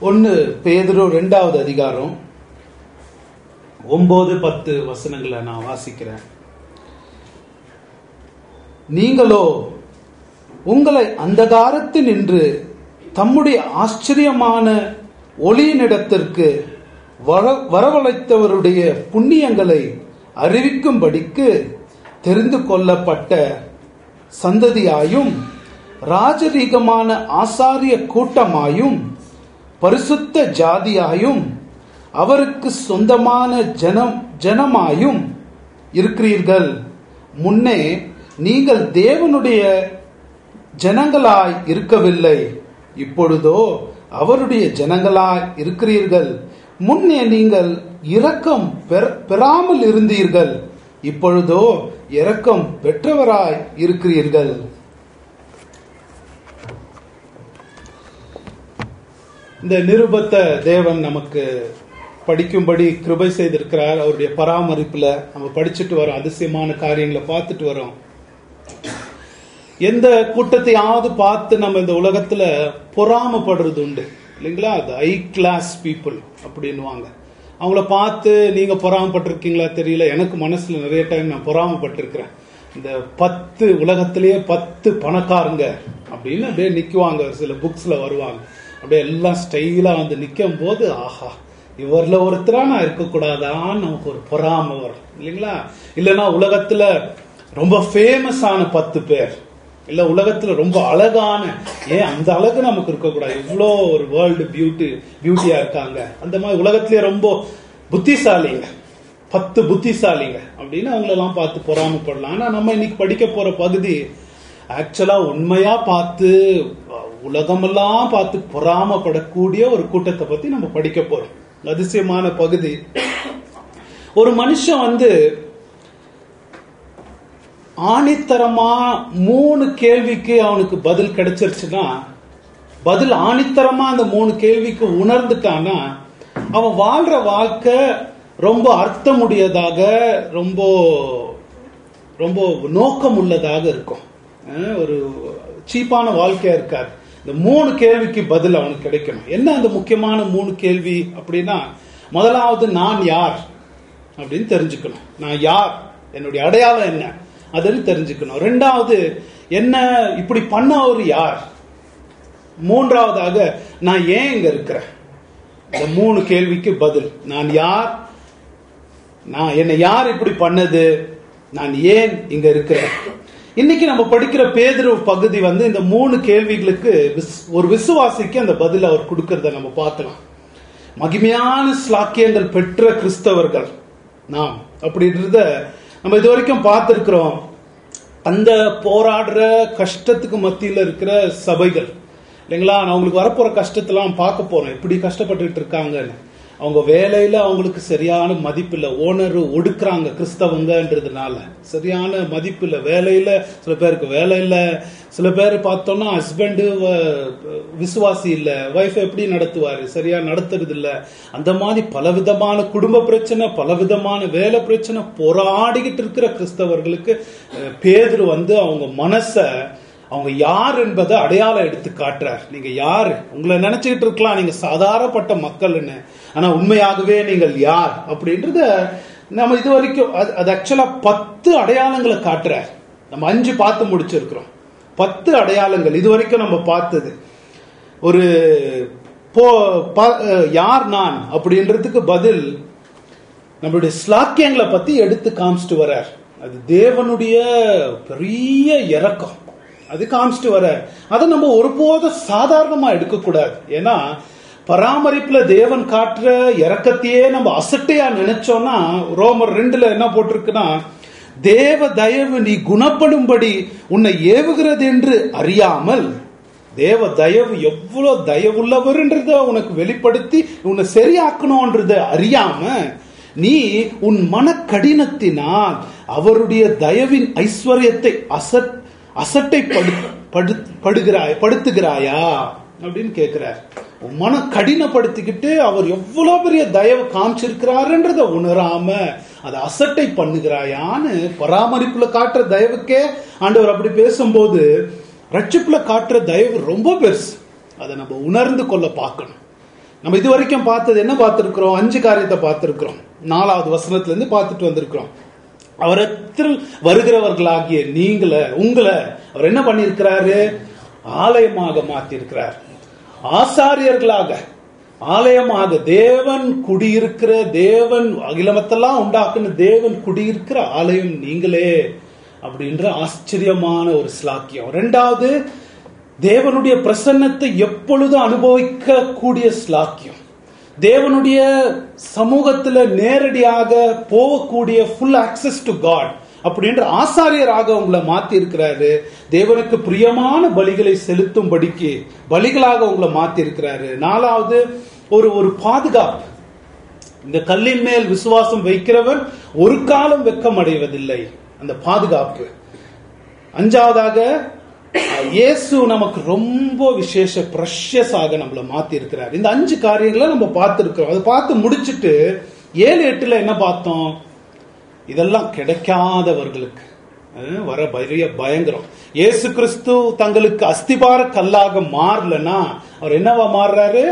ஒன்னு பேதுரு ரெண்டாவது அதிகாரம் ஒன்பது பத்து வசனங்களை நான் வாசிக்கிறேன் நீங்களோ உங்களை அந்தகாரத்தில் நின்று தம்முடைய ஆச்சரியமான ஒளியினிடத்திற்கு வர வரவழைத்தவருடைய புண்ணியங்களை அறிவிக்கும்படிக்கு தெரிந்து கொள்ளப்பட்ட சந்ததியாயும் ராஜரீகமான ஆசாரிய கூட்டமாயும் பரிசுத்த ஜாதியாயும் அவருக்கு சொந்தமான ஜனம் ஜனமாயும் இருக்கிறீர்கள் முன்னே நீங்கள் தேவனுடைய ஜனங்களாய் இருக்கவில்லை இப்பொழுதோ அவருடைய ஜனங்களாய் இருக்கிறீர்கள் முன்னே நீங்கள் இரக்கம் பெற- பெறாமல் இருந்தீர்கள் இப்பொழுதோ இரக்கம் பெற்றவராய் இருக்கிறீர்கள் இந்த நிருபத்தை தேவன் நமக்கு படிக்கும்படி கிருபை செய்திருக்கிறார் அவருடைய பராமரிப்புல நம்ம படிச்சுட்டு வரோம் அதிசயமான காரியங்களை பார்த்துட்டு வரோம் எந்த கூட்டத்தையாவது பார்த்து நம்ம இந்த உலகத்துல பொறாமப்படுறது உண்டு இல்லைங்களா அது ஹை கிளாஸ் பீப்புள் அப்படின்னுவாங்க அவங்கள பார்த்து நீங்க பொறாமப்பட்டிருக்கீங்களா தெரியல எனக்கு மனசுல நிறைய டைம் நான் பொறாமப்பட்டிருக்கிறேன் இந்த பத்து உலகத்திலேயே பத்து பணக்காரங்க அப்படின்னு அப்படியே நிக்குவாங்க சில புக்ஸ்ல வருவாங்க அப்படியே எல்லாம் ஸ்டைலா வந்து நிக்கும் போது ஆஹா இவர்ல ஒருத்தரா நான் இருக்கக்கூடாதான்னு நமக்கு ஒரு பொறாம வரும் இல்லைங்களா இல்லைன்னா உலகத்துல ரொம்ப ஃபேமஸான பத்து பேர் இல்ல உலகத்துல ரொம்ப அழகான ஏன் அந்த அழகு நமக்கு இருக்கக்கூடாது இவ்வளோ ஒரு வேர்ல்டு பியூட்டி பியூட்டியா இருக்காங்க அந்த மாதிரி உலகத்திலேயே ரொம்ப புத்திசாலிங்க பத்து புத்திசாலிங்க அப்படின்னு அவங்களெல்லாம் பார்த்து பொறாமப்படலாம் ஆனா நம்ம இன்னைக்கு படிக்க போற பகுதி ஆக்சுவலா உண்மையா பார்த்து உலகமெல்லாம் பார்த்து பொறாமப்படக்கூடிய ஒரு கூட்டத்தை பத்தி நம்ம படிக்க போறோம் அதிசயமான பகுதி ஒரு மனுஷன் வந்து ஆணித்தரமா மூணு கேள்விக்கு அவனுக்கு பதில் கிடைச்சிருச்சுன்னா பதில் ஆணித்தரமா அந்த மூணு கேள்விக்கு உணர்ந்துட்டான்னா அவன் வாழ்ற வாழ்க்கை ரொம்ப அர்த்தமுடையதாக ரொம்ப ரொம்ப நோக்கம் உள்ளதாக இருக்கும் அஹ் ஒரு சீப்பான வாழ்க்கையா இருக்காது இந்த மூணு கேள்விக்கு பதில் அவனுக்கு கிடைக்கணும் என்ன அந்த முக்கியமான மூணு கேள்வி அப்படின்னா முதலாவது நான் யார் அப்படின்னு தெரிஞ்சுக்கணும் நான் யார் என்னுடைய அடையாளம் என்ன அதுன்னு தெரிஞ்சுக்கணும் ரெண்டாவது என்ன இப்படி பண்ணவர் யார் மூன்றாவதாக நான் ஏன் இங்க இருக்கிறேன் இந்த மூணு கேள்விக்கு பதில் நான் யார் நான் என்னை யார் இப்படி பண்ணது நான் ஏன் இங்க இருக்கிறேன் இன்னைக்கு நம்ம படிக்கிற பேதுரு பகுதி வந்து இந்த மூணு கேள்விகளுக்கு விஸ்- ஒரு விசுவாசிக்கு அந்த பதில் அவர் கொடுக்கறத நம்ம பார்க்கலாம் மகிமையான ஸ்லாக்கியங்கள் பெற்ற கிறிஸ்தவர்கள் நாம் அப்படின்றத நம்ம இது வரைக்கும் பார்த்திருக்கிறோம் அந்த போராடுற கஷ்டத்துக்கு மத்தியில் இருக்கிற சபைகள் இல்லைங்களா நான் அவங்களுக்கு வரப்போற கஷ்டத்தெல்லாம் பார்க்க போறோம் எப்படி கஷ்டப்பட்டுட்டு இருக்காங்கன்னு அவங்க வேலையில அவங்களுக்கு சரியான மதிப்பு இல்லை ஓனர் ஒடுக்குறாங்க கிறிஸ்தவங்கன்றதுனால சரியான மதிப்பு இல்லை வேலையில சில பேருக்கு வேலை இல்லை சில பேர் பார்த்தோம்னா ஹஸ்பண்டு விசுவாசி இல்லை ஒய்ஃப் எப்படி நடத்துவாரு சரியா நடத்துறது இல்ல அந்த மாதிரி பலவிதமான குடும்ப பிரச்சனை பலவிதமான வேலை பிரச்சனை போராடிக்கிட்டு இருக்கிற கிறிஸ்தவர்களுக்கு அஹ், பேதுரு வந்து அவங்க மனச அவங்க யார் என்பதை அடையாளம் எடுத்து காட்டுறார் நீங்க யாரு உங்களை நினைச்சுக்கிட்டு இருக்கலாம் நீங்க சாதாரணப்பட்ட மக்கள்னு ஆனா உண்மையாகவே நீங்கள் யார் அப்படின்றத நம்ம இது வரைக்கும் அது- அது ஆக்சுவலா பத்து அடையாளங்களை காட்டுறார் நம்ம அஞ்சு பார்த்து முடிச்சிருக்கிறோம் பத்து அடையாளங்கள் இது வரைக்கும் நம்ம பார்த்தது ஒரு போ ப- யார் நான் அப்படின்றதுக்கு பதில் நம்மளுடைய ஸ்லாக்கியங்களை பத்தி எடுத்து காமிச்சிட்டு வர்றார் அது தேவனுடைய பெரிய இரக்கம் அது காமிச்சிட்டு வர்றார் அதை நம்ம ஒருபோதும் சாதாரணமா எடுக்கக்கூடாது ஏன்னா பராமரிப்புல தேவன் காட்டுற இரக்கத்தையே நம்ம அசட்டையா நினைச்சோம்னா ரோமர் ரெண்டுல என்ன போட்டிருக்குன்னா தேவ தயவு நீ குணப்படும்படி உன்னை ஏவுகிறது என்று அறியாமல் தேவ தயவு எவ்வளவு தயவுள்ளவர்ன்றத உனக்கு வெளிப்படுத்தி உன்னை சரியாக்கணும்ன்றத அறியாம நீ உன் மன கடினத்தினால் அவருடைய தயவின் ஐஸ்வர்யத்தை அசட் அசட்டை படு படு- படுகிறாய் படுத்துகிறாயா அப்படின்னு கேட்கிறார் உன் மன கடினப்படுத்திக்கிட்டு அவர் எவ்வளவு பெரிய தயவு காமிச்சிருக்கிறாருன்றத உணராம அதை அசட்டை பண்ணுகிறாயான்னு பராமரிப்புல காட்டுற தயவுக்கே ஆண்டவர் அப்படி பேசும்போது ரட்சிப்புல காட்டுற தயவு ரொம்ப பெருசு அதை நம்ம உணர்ந்து கொள்ள பார்க்கணும் நம்ம இது வரைக்கும் பார்த்தது என்ன பார்த்திருக்கிறோம் அஞ்சு காரியத்தை பார்த்திருக்கிறோம் நாலாவது வசனத்துல இருந்து பார்த்துட்டு வந்திருக்கிறோம் அவரத்தில் வருகிறவர்களாகிய நீங்கள உங்களை அவர் என்ன பண்ணியிருக்கிறாரு ஆலயமாக மாத்திருக்கிறார் ஆசாரியர்களாக ஆலயமாக தேவன் குடியிருக்கிற தேவன் அகிலமத்தெல்லாம் உண்டாக்குன தேவன் குடியிருக்கிற ஆலயம் நீங்களே அப்படின்ற ஆச்சரியமான ஒரு ஸ்லாக்கியம் ரெண்டாவது தேவனுடைய பிரசன்னத்தை எப்பொழுதும் அனுபவிக்க கூடிய ஸ்லாக்கியம் தேவனுடைய சமூகத்துல நேரடியாக போகக்கூடிய ஃபுல் ஆக்சஸ் டு காட் அப்படின்ற ஆசாரியராக உங்களை மாத்தி இருக்கிறாரு தேவனுக்கு பிரியமான பலிகளை செலுத்தும்படிக்கு பலிகளாக உங்களை மாத்தி இருக்கிறாரு நாலாவது ஒரு ஒரு பாதுகாப்பு இந்த கல்லின் மேல் விசுவாசம் வைக்கிறவன் ஒரு காலம் வெக்கம் அடைவதில்லை அந்த பாதுகாப்பு அஞ்சாவதாக இயேசு நமக்கு ரொம்ப விசேஷ ப்ரஷஸ் ஆக நம்மளை மாத்தி இருக்கிறார் இந்த அஞ்சு காரியங்களை நம்ம பார்த்துருக்கிறோம் அதை பார்த்து முடிச்சிட்டு ஏழு எட்டுல என்ன பார்த்தோம் இதெல்லாம் கிடைக்காதவர்களுக்கு அஹ், வர பெரிய பயங்கரம் இயேசு கிறிஸ்து தங்களுக்கு அஸ்திபார கல்லாக மாறலன்னா அவர் என்னவா மாறுறாரு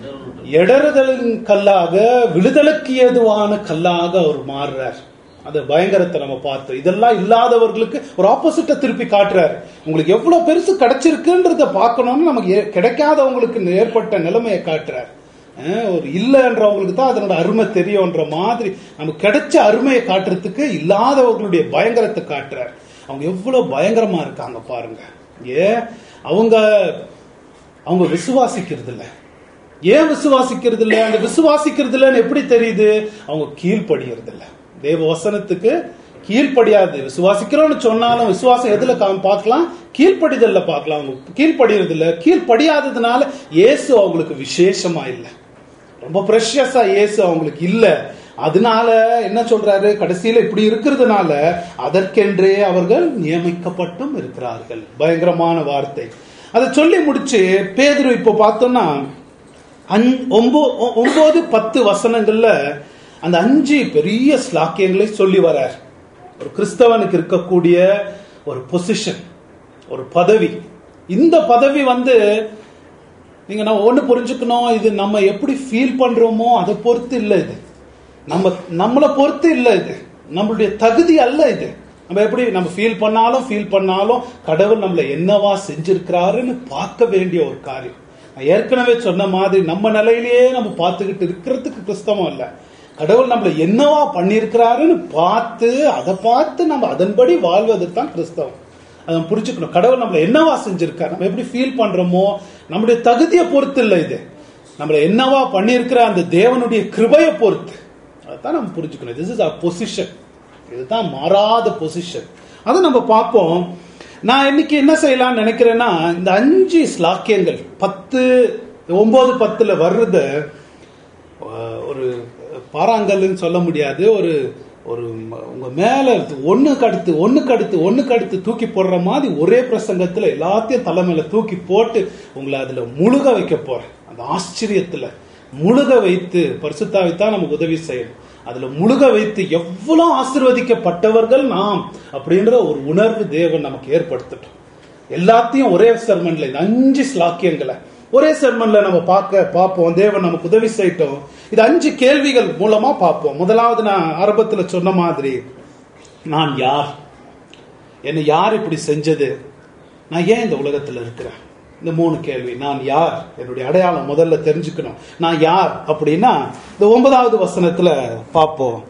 இடறுதலின் கல்லாக விடுதலுக்கு ஏதுவான கல்லாக அவர் மாறுறார் அது பயங்கரத்தை நம்ம பார்த்தோம் இதெல்லாம் இல்லாதவர்களுக்கு ஒரு ஆப்போசிட்ட திருப்பி காட்டுறாரு உங்களுக்கு எவ்வளவு பெருசு கிடைச்சிருக்குன்றத பார்க்கணும்னு நமக்கு ஏ- கிடைக்காதவங்களுக்கு ஏற்பட்ட நிலைமையை காட்டுறாரு அஹ் ஒரு இல்லைன்றவங்களுக்கு தான் அதனோட அருமை தெரியும்ன்ற மாதிரி நமக்கு கிடைச்ச அருமையை காட்டுறதுக்கு இல்லாதவர்களுடைய பயங்கரத்தை காட்டுறாரு அவங்க எவ்வளவு பயங்கரமா இருக்காங்க பாருங்க ஏன் அவங்க அவங்க விசுவாசிக்கிறது இல்ல ஏன் விசுவாசிக்கிறது இல்ல அந்த விசுவாசிக்கிறது இல்லைன்னு எப்படி தெரியுது அவங்க கீழ்ப்படியறது இல்ல தேவ வசனத்துக்கு கீழ்ப்படியாது விசுவாசிக்கிறோம்னு சொன்னாலும் விசுவாசம் எதுல காம் பார்க்கலாம் கீழ்ப்படிதல்ல பார்க்கலாம் அவங்க கீழ்ப்படியறது இல்ல கீழ்ப்படியாததுனால இயேசு அவங்களுக்கு விசேஷமா இல்லை ரொம்ப ப்ரெஷஸா இயேசு அவங்களுக்கு இல்ல அதனால என்ன சொல்றாரு கடைசியில இப்படி இருக்கிறதுனால அதற்கென்றே அவர்கள் நியமிக்கப்பட்டும் இருக்கிறார்கள் பயங்கரமான வார்த்தை அதை சொல்லி முடிச்சு பேதுரு இப்போ பார்த்தோம்னா அஞ்- ஒம்போ- ஒ- ஒன்பது பத்து வசனங்கள்ல அந்த அஞ்சு பெரிய ஸ்லாக்கியங்களை சொல்லி வரார் ஒரு கிறிஸ்தவனுக்கு இருக்கக்கூடிய ஒரு பொசிஷன் ஒரு பதவி இந்த பதவி வந்து நீங்க நம்ம ஒண்ணு புரிஞ்சுக்கணும் இது நம்ம எப்படி ஃபீல் பண்றோமோ அதை பொறுத்து இல்லை இது நம்ம நம்மளை பொறுத்து இல்லை இது நம்மளுடைய தகுதி அல்ல இது நம்ம எப்படி நம்ம ஃபீல் பண்ணாலும் ஃபீல் பண்ணாலும் கடவுள் நம்மளை என்னவா செஞ்சிருக்கிறாருன்னு பார்க்க வேண்டிய ஒரு காரியம் நான் ஏற்கனவே சொன்ன மாதிரி நம்ம நிலையிலேயே நம்ம பார்த்துக்கிட்டு இருக்கிறதுக்கு கிறிஸ்தவம் இல்ல கடவுள் நம்மளை என்னவா பண்ணியிருக்கிறாருன்னு பார்த்து அதை பார்த்து நம்ம அதன்படி வாழ்வது தான் கிறிஸ்தவம் அதை புரிஞ்சுக்கணும் கடவுள் நம்மளை என்னவா செஞ்சிருக்கார் நம்ம எப்படி ஃபீல் பண்றோமோ நம்முடைய தகுதியை பொறுத்து இல்லை இது நம்மளை என்னவா பண்ணியிருக்கிற அந்த தேவனுடைய கிருபையை பொறுத்து அதான் நம்ம புரிஞ்சுக்கணும் திஸ் இஸ் அ பொசிஷன் இதுதான் மாறாத பொசிஷன் அதை நம்ம பார்ப்போம் நான் இன்னைக்கு என்ன செய்யலாம்னு நினைக்கிறேன்னா இந்த அஞ்சு ஸ்லாக்கியங்கள் பத்து ஒன்பது பத்துல வர்றத அஹ், ஒரு பாறாங்கல்லுன்னு சொல்ல முடியாது ஒரு ஒரு ம- உங்க மேல ஒண்ணுக்கு அடுத்து ஒண்ணுக்கு அடுத்து ஒண்ணுக்கு அடுத்து தூக்கி போடுற மாதிரி ஒரே பிரசங்கத்துல எல்லாத்தையும் தலைமையில தூக்கி போட்டு உங்களை அதுல முழுக வைக்க போறேன் அந்த ஆச்சரியத்துல முழுக வைத்து பரிசுத்தாவித்தான் நமக்கு உதவி செய்யணும் அதுல முழுக வைத்து எவ்வளவு ஆசிர்வதிக்கப்பட்டவர்கள் நாம் அப்படின்ற ஒரு உணர்வு தேவன் நமக்கு ஏற்படுத்தட்டும் எல்லாத்தையும் ஒரே சர்மன்ல இந்த அஞ்சு ஸ்லாக்கியங்களை ஒரே சர்மன்ல நம்ம பார்க்க பார்ப்போம் தேவன் நமக்கு உதவி செய்யட்டும் இது அஞ்சு கேள்விகள் மூலமா பார்ப்போம் முதலாவது நான் ஆரம்பத்துல சொன்ன மாதிரி நான் யார் என்னை யார் இப்படி செஞ்சது நான் ஏன் இந்த உலகத்துல இருக்கிறேன் இந்த மூணு கேள்வி நான் யார் என்னுடைய அடையாளம் முதல்ல தெரிஞ்சுக்கணும் நான் யார் அப்படின்னா இந்த ஒன்பதாவது வசனத்துல பார்ப்போம்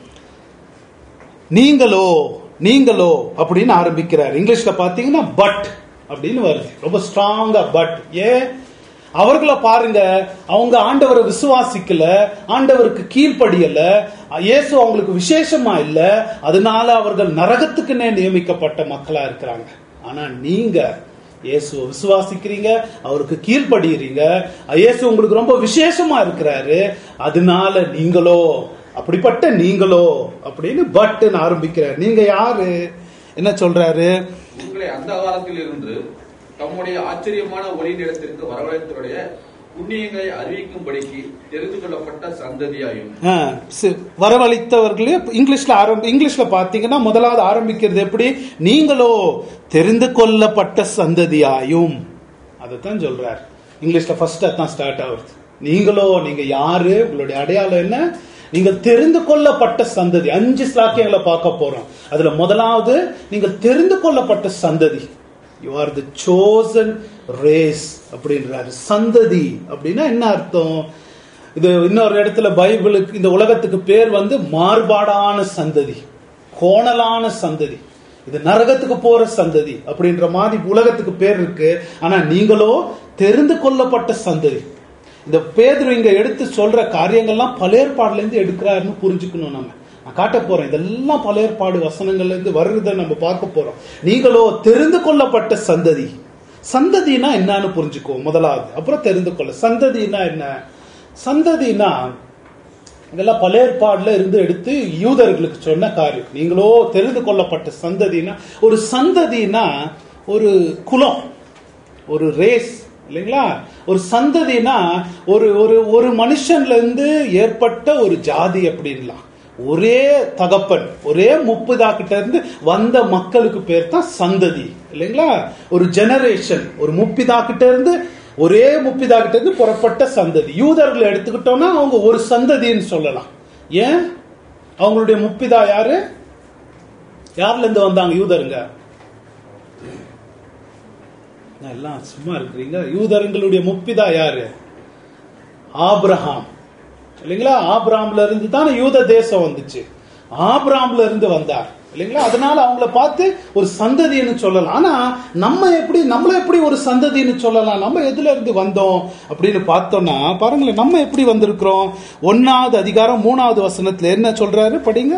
நீங்களோ நீங்களோ அப்படின்னு ஆரம்பிக்கிறார் இங்கிலீஷ்ல பாத்தீங்கன்னா பட் அப்படின்னு வருது ரொம்ப ஸ்ட்ராங்கா பட் ஏன் அவர்களை பாருங்க அவங்க ஆண்டவரை விசுவாசிக்கல ஆண்டவருக்கு கீழ்ப்படியல இயேசு அவங்களுக்கு விசேஷமா இல்ல அதனால அவர்கள் நரகத்துக்குன்னே நியமிக்கப்பட்ட மக்களா இருக்கிறாங்க ஆனா நீங்க இயேசுவை விசுவாசிக்கிறீங்க அவருக்கு கீழ்ப்படுகிறீங்க இயேசு உங்களுக்கு ரொம்ப விசேஷமா இருக்கிறாரு அதனால நீங்களோ அப்படிப்பட்ட நீங்களோ அப்படின்னு பட்டுன்னு ஆரம்பிக்கிறார் நீங்க யாரு என்ன சொல்றாரு உங்களை அந்த காலத்தில் இருந்து தம்முடைய ஆச்சரியமான ஒளிநிலத்திற்கு வரவழைத்தருடைய புண்ணியங்களை அறிவிக்கும்படிக்கு தெரிந்து கொள்ளப்பட்ட சந்ததியாயும் ஆ, சி- வரவழைத்தவர்களே இங்கிலீஷ்ல ஆரம்பி இங்கிலீஷ்ல பாத்தீங்கன்னா முதலாவது ஆரம்பிக்கிறது எப்படி நீங்களோ தெரிந்து கொள்ளப்பட்ட சந்ததியாயும் அதைத்தான் சொல்றார் இங்கிலீஷ்ல ஃபர்ஸ்ட் அதான் ஸ்டார்ட் ஆகுது நீங்களோ நீங்க யாரு உங்களுடைய அடையாளம் என்ன நீங்க தெரிந்து கொள்ளப்பட்ட சந்ததி அஞ்சு ஸ்லாக்கியங்களை பார்க்க போறோம் அதுல முதலாவது நீங்க தெரிந்து கொள்ளப்பட்ட சந்ததி you are the chosen race அப்படின்றாரு சந்ததி அப்படின்னா என்ன அர்த்தம் இது இன்னொரு இடத்துல பைபிளுக்கு இந்த உலகத்துக்கு பேர் வந்து மாறுபாடான சந்ததி கோணலான சந்ததி இது நரகத்துக்கு போற சந்ததி அப்படின்ற மாதிரி உலகத்துக்கு பேர் இருக்கு ஆனா நீங்களோ தெரிந்து கொள்ளப்பட்ட சந்ததி இந்த பேதுரு இங்க எடுத்து சொல்ற காரியங்கள்லாம் பழையற்பாடுல இருந்து எடுக்கிறாருன்னு புரிஞ்சுக்கணும் நம்ம நான் காட்ட போறேன் இதெல்லாம் பழையற்பாடு வசனங்கள்ல இருந்து வருறத நம்ம பார்க்க போறோம் நீங்களோ தெரிந்து கொள்ளப்பட்ட சந்ததி சந்ததினா என்னன்னு புரிஞ்சுக்குவோம் முதலாவது அப்புறம் தெரிந்து கொள்ள சந்ததினா என்ன சந்ததினா இதெல்லாம் பழையற்பாடுல இருந்து எடுத்து யூதர்களுக்கு சொன்ன காரியம் நீங்களோ தெரிந்து கொள்ளப்பட்ட சந்ததினா ஒரு சந்ததினா ஒரு குலம் ஒரு ரேஸ் இல்லைங்களா ஒரு சந்ததினா ஒரு ஒரு ஒரு மனுஷன்ல இருந்து ஏற்பட்ட ஒரு ஜாதி அப்படின்லாம் ஒரே தகப்பன் ஒரே முப்பதா கிட்ட இருந்து வந்த மக்களுக்கு பேர் தான் சந்ததி இல்லைங்களா ஒரு ஜெனரேஷன் ஒரு முப்பிதா கிட்ட இருந்து ஒரே முப்பிதா கிட்ட இருந்து புறப்பட்ட சந்ததி யூதர்களை எடுத்துக்கிட்டோம்னா அவங்க ஒரு சந்ததின்னு சொல்லலாம் ஏன் அவங்களுடைய முப்பிதா யாரு யார்ல இருந்து வந்தாங்க யூதருங்க நான் எல்லாம் சும்மா இருக்கிறீங்க யூதர்களுடைய முப்பிதா யாரு ஆபிரஹாம் இல்லைங்களா ஆபிரஹாம்ல இருந்து தானே யூத தேசம் வந்துச்சு ஆபிரஹாம்ல இருந்து வந்தார் இல்லைங்களா அதனால அவங்கள பார்த்து ஒரு சந்ததின்னு சொல்லலாம் ஆனா நம்ம எப்படி நம்மள எப்படி ஒரு சந்ததின்னு சொல்லலாம் நம்ம எதுல இருந்து வந்தோம் அப்படின்னு பார்த்தோம்னா பாருங்களேன் நம்ம எப்படி வந்திருக்கிறோம் ஒன்னாவது அதிகாரம் மூணாவது வசனத்துல என்ன சொல்றாரு படிங்க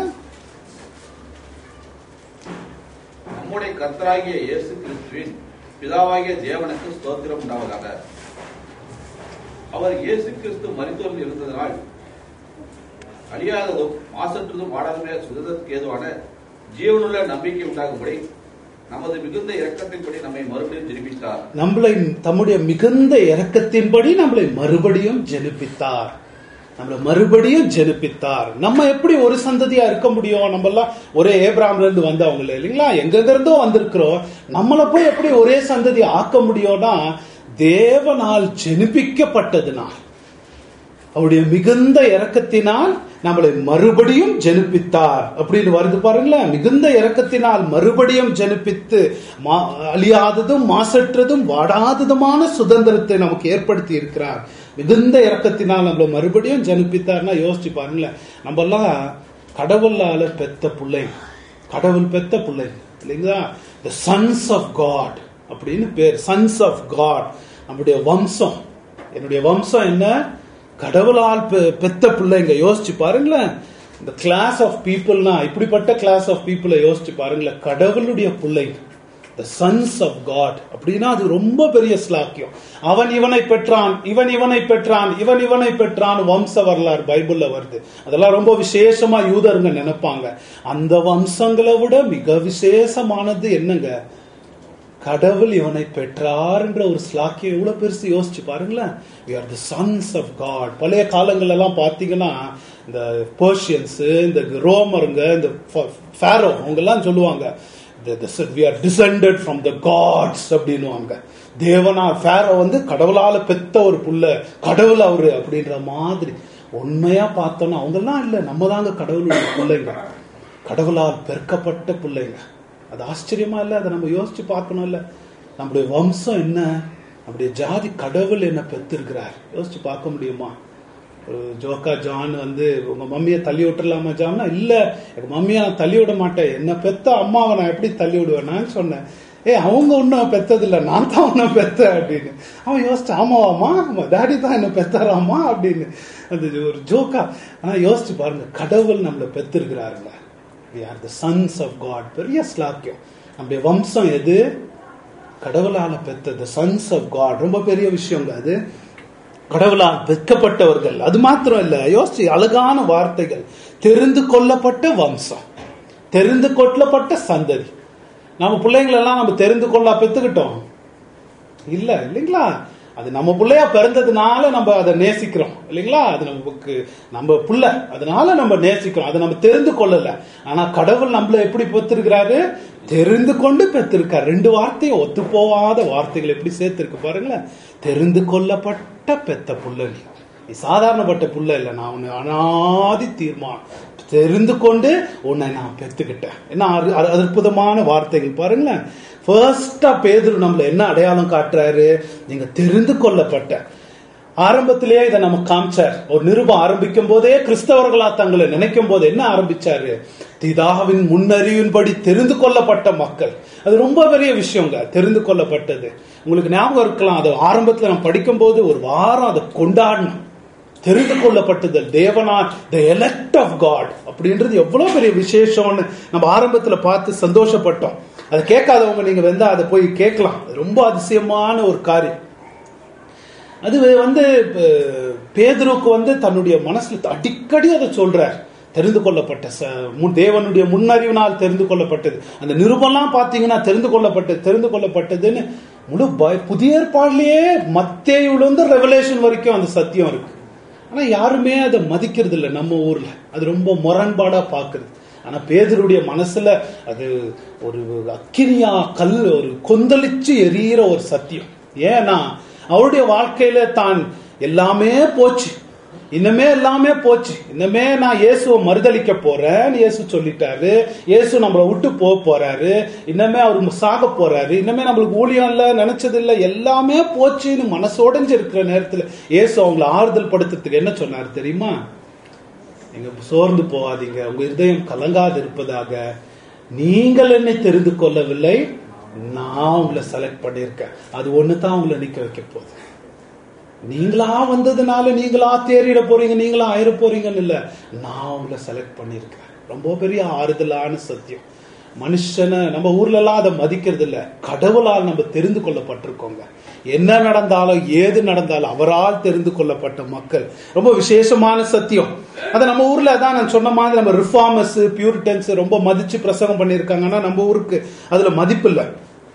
நம்முடைய கர்த்தராகிய இயேசு கிறிஸ்துவின் பிதாவாகிய தேவனுக்கு ஸ்தோத்திரம் உண்டாவதாக அவர் இயேசு கிறிஸ்து மரித்தோரில் இருந்ததனால் அழியாததும் மாசற்றதும் வாடாதமே சுதந்திரத்துக்கு ஏதுவான ஜீவனுள்ள நம்பிக்கை உண்டாகும்படி நமது மிகுந்த இரக்கத்தின்படி நம்மை மறுபடியும் ஜெனிப்பித்தார் நம்மளை தம்முடைய மிகுந்த இரக்கத்தின்படி நம்மளை மறுபடியும் ஜெனிப்பித்தார் நம்மளை மறுபடியும் ஜெனிப்பித்தார் நம்ம எப்படி ஒரு சந்ததியா இருக்க முடியும் நம்ம எல்லாம் ஒரே ஏப்ராம்ல இருந்து வந்தவங்க இல்லைங்களா எங்கெங்க இருந்தோ வந்திருக்கிறோம் நம்மளை போய் எப்படி ஒரே சந்ததி ஆக்க முடியும்னா தேவனால் ஜெனிப்பிக்கப்பட்டதுனால் அவருடைய மிகுந்த இரக்கத்தினால் நம்மளை மறுபடியும் ஜெனிப்பித்தார் அப்படின்னு வருது பாருங்களேன் மிகுந்த இரக்கத்தினால் மறுபடியும் ஜெனிப்பித்து மா- அழியாததும் மாசற்றதும் வாடாததுமான சுதந்திரத்தை நமக்கு ஏற்படுத்தி இருக்கிறார் மிகுந்த இரக்கத்தினால் நம்மளை மறுபடியும் ஜெனிப்பித்தார்னா யோசிச்சு பாருங்களேன் நம்ம எல்லாம் கடவுளால பெத்த பிள்ளைங்க கடவுள் பெத்த பிள்ளைங்க இல்லைங்களா த சன்ஸ் ஆஃப் காட் அப்படின்னு பேர் சன்ஸ் ஆஃப் காட் நம்முடைய வம்சம் என்னுடைய வம்சம் என்ன கடவுளால் பெ- பெத்த பிள்ளைங்க யோசிச்சு பாருங்களேன் இந்த கிளாஸ் ஆஃப் பீப்புள்னா இப்படிப்பட்ட கிளாஸ் ஆஃப் பீப்புளை யோசிச்சு பாருங்களேன் கடவுளுடைய பிள்ளைங்க த சன்ஸ் ஆஃப் காட் அப்படின்னா அது ரொம்ப பெரிய ஸ்லாக்கியம் அவன் இவனை பெற்றான் இவன் இவனை பெற்றான் இவன் இவனை பெற்றான் வம்ச வரலாறு பைபிள்ல வருது அதெல்லாம் ரொம்ப விசேஷமா யூதருங்க நினைப்பாங்க அந்த வம்சங்களை விட மிக விசேஷமானது என்னங்க கடவுள் இவனை பெற்றார்ன்ற ஒரு ஸ்லாக்கியம் எவ்வளவு பெருசு யோசிச்சு பாருங்களேன் we are the sons of god பழைய காலங்கள் எல்லாம் பார்த்தீங்கன்னா இந்த பர்ஷியன்ஸ் இந்த ரோமருங்க இந்த ஃபேரோ அவங்க எல்லாம் சொல்லுவாங்க we are descended from the gods அப்படின்னுவாங்க தேவனா ஃபேரோ வந்து கடவுளால பெத்த ஒரு புள்ள கடவுள் அவரு அப்படின்ற மாதிரி உண்மையா பார்த்தோம்னா அவங்கெல்லாம் இல்ல நம்ம தாங்க கடவுளுடைய பிள்ளைங்க கடவுளால் பெருக்கப்பட்ட பிள்ளைங்க அது ஆச்சரியமா இல்ல அதை நம்ம யோசிச்சு பார்க்கணும் இல்ல நம்முடைய வம்சம் என்ன நம்முடைய ஜாதி கடவுள் என்ன பெற்றிருக்கிறார் யோசிச்சு பார்க்க முடியுமா ஒரு ஜோக்கா ஜான் வந்து உங்க மம்மியை தள்ளி விட்டுறலாமா ஜான்னா இல்ல எங்க மம்மியை நான் தள்ளி விட மாட்டேன் என்ன பெத்த அம்மாவை நான் எப்படி தள்ளி விடுவேன் நான் சொன்னேன் ஏ அவங்க ஒன்றும் பெத்ததில்ல நான் தான் ஒன்றும் பெத்தேன் அப்படின்னு அவன் யோசிச்சு ஆமாவாமா ஆமா டாடி தான் என்ன பெத்தாராமா அப்படின்னு அது ஒரு ஜோக்கா ஆனா யோசிச்சு பாருங்க கடவுள் நம்மளை பெத்திருக்கிறாருங்க we are the sons of god பெரிய ஸ்லாக்கியம் நம்முடைய வம்சம் எது கடவுளால பெத்தது சன்ஸ் ஆஃப் காட் ரொம்ப பெரிய விஷயங்க அது கடவுளால் பெற்கப்பட்டவர்கள் அது மாத்திரம் இல்ல யோசிச்சு அழகான வார்த்தைகள் தெரிந்து கொள்ளப்பட்ட வம்சம் தெரிந்து கொள்ளப்பட்ட சந்ததி நம்ம பிள்ளைங்களெல்லாம் நம்ம தெரிந்து கொள்ள பெத்துக்கிட்டோம் இல்ல இல்லைங்களா அது நம்ம பிள்ளையா பிறந்ததுனால நம்ம அதை நேசிக்கிறோம் இல்லைங்களா அது நமக்கு நம்ம புள்ள அதனால நம்ம நேசிக்கிறோம் அதை நம்ம தெரிந்து கொள்ளல ஆனா கடவுள் நம்மள எப்படி பெற்றிருக்கிறாரு தெரிந்து கொண்டு பெற்றிருக்கார் ரெண்டு வார்த்தையும் ஒத்து போகாத வார்த்தைகள் எப்படி சேர்த்திருக்கு பாருங்களேன் தெரிந்து கொள்ளப்பட்ட பெத்த புள்ள நீ நீ சாதாரணப்பட்ட புள்ள இல்லை நான் உன்னை அனாதி தீர்மானம் தெரிந்து கொண்டு உன்னை நான் பெத்துக்கிட்டேன் என்ன அரு- அரு- அற்புதமான வார்த்தைகள் பாருங்களேன் ஃபர்ஸ்டா பேதுரு நம்மள என்ன அடையாளம் காட்டுறாரு நீங்க தெரிந்து கொள்ளப்பட்ட ஆரம்பத்திலேயே இதை நம்ம காமிச்சார் ஒரு நிருபம் ஆரம்பிக்கும் போதே கிறிஸ்தவர்களா தங்களை நினைக்கும் போது என்ன ஆரம்பிச்சாரு திதாவின் முன்னறிவின்படி தெரிந்து கொள்ளப்பட்ட மக்கள் அது ரொம்ப பெரிய விஷயங்க தெரிந்து கொள்ளப்பட்டது உங்களுக்கு ஞாபகம் இருக்கலாம் அது ஆரம்பத்துல நம்ம படிக்கும் போது ஒரு வாரம் அதை கொண்டாடணும் தெரிந்து கொள்ளப்பட்டது தேவனா த எலக்ட் ஆஃப் காட் அப்படின்றது எவ்வளவு பெரிய விசேஷம்னு நம்ம ஆரம்பத்துல பார்த்து சந்தோஷப்பட்டோம் அதை கேட்காதவங்க நீங்க வந்து அதை போய் கேட்கலாம் அது ரொம்ப அதிசயமான ஒரு காரியம் அது வந்து அஹ், பேதுருக்கு வந்து தன்னுடைய மனசுல அடிக்கடி அதை சொல்றார் தெரிந்து கொள்ளப்பட்ட ச- மு- தேவனுடைய முன்னறிவினால் தெரிந்து கொள்ளப்பட்டது அந்த நிருபம்லாம் பார்த்தீங்கன்னா தெரிந்து கொள்ளப்பட்டது தெரிந்து கொள்ளப்பட்டதுன்னு முழு ப- புதிய ஏற்பாடுலயே மத்தேயுலேருந்து ரெவலேஷன் வரைக்கும் அந்த சத்தியம் இருக்கு ஆனா யாருமே அதை மதிக்கிறது இல்லை நம்ம ஊர்ல அது ரொம்ப முரண்பாடா பாக்குறது ஆனா பேதருடைய மனசுல அது ஒரு அக்கினியா கல் ஒரு கொந்தளிச்சு எரியிற ஒரு சத்தியம் ஏன்னா அவருடைய வாழ்க்கையில தான் எல்லாமே போச்சு இன்னமே எல்லாமே போச்சு இன்னமே நான் இயேசுவை மறுதளிக்க போறேன்னு இயேசு சொல்லிட்டாரு இயேசு நம்மளை விட்டு போக போறாரு இன்னமே அவர் சாக போறாரு இன்னமே நம்மளுக்கு ஊழியம் இல்ல நினைச்சது இல்ல எல்லாமே போச்சுன்னு மனசோடைஞ்சு இருக்கிற நேரத்துல இயேசு அவங்கள ஆறுதல் படுத்துறதுக்கு என்ன சொன்னாரு தெரியுமா நீங்க சோர்ந்து போகாதீங்க உங்க இருதயம் கலங்காது இருப்பதாக நீங்கள் என்னை தெரிந்து கொள்ளவில்லை நான் உங்களை செலக்ட் பண்ணியிருக்கேன் அது ஒண்ணு தான் உங்களை நிக்க வைக்க போகுது நீங்களா வந்ததுனால நீங்களா தேறிட போறீங்க நீங்களா ஆயிர போறீங்கன்னு இல்ல நான் உங்களை செலக்ட் பண்ணியிருக்கேன் ரொம்ப பெரிய ஆறுதலான சத்தியம் மனுஷனை நம்ம ஊர்ல எல்லாம் அதை மதிக்கிறது இல்ல கடவுளால் நம்ம தெரிந்து கொள்ளப்பட்டிருக்கோங்க என்ன நடந்தாலும் ஏது நடந்தாலும் அவரால் தெரிந்து கொள்ளப்பட்ட மக்கள் ரொம்ப விசேஷமான சத்தியம் அதை நம்ம ஊர்ல தான் நான் சொன்ன மாதிரி நம்ம ரிஃபார்மர்ஸ் பியூரிட்டன்ஸ் ரொம்ப மதிச்சு பிரசங்கம் பண்ணியிருக்காங்கன்னா நம்ம ஊருக்கு அதுல மதிப்பு இல்லை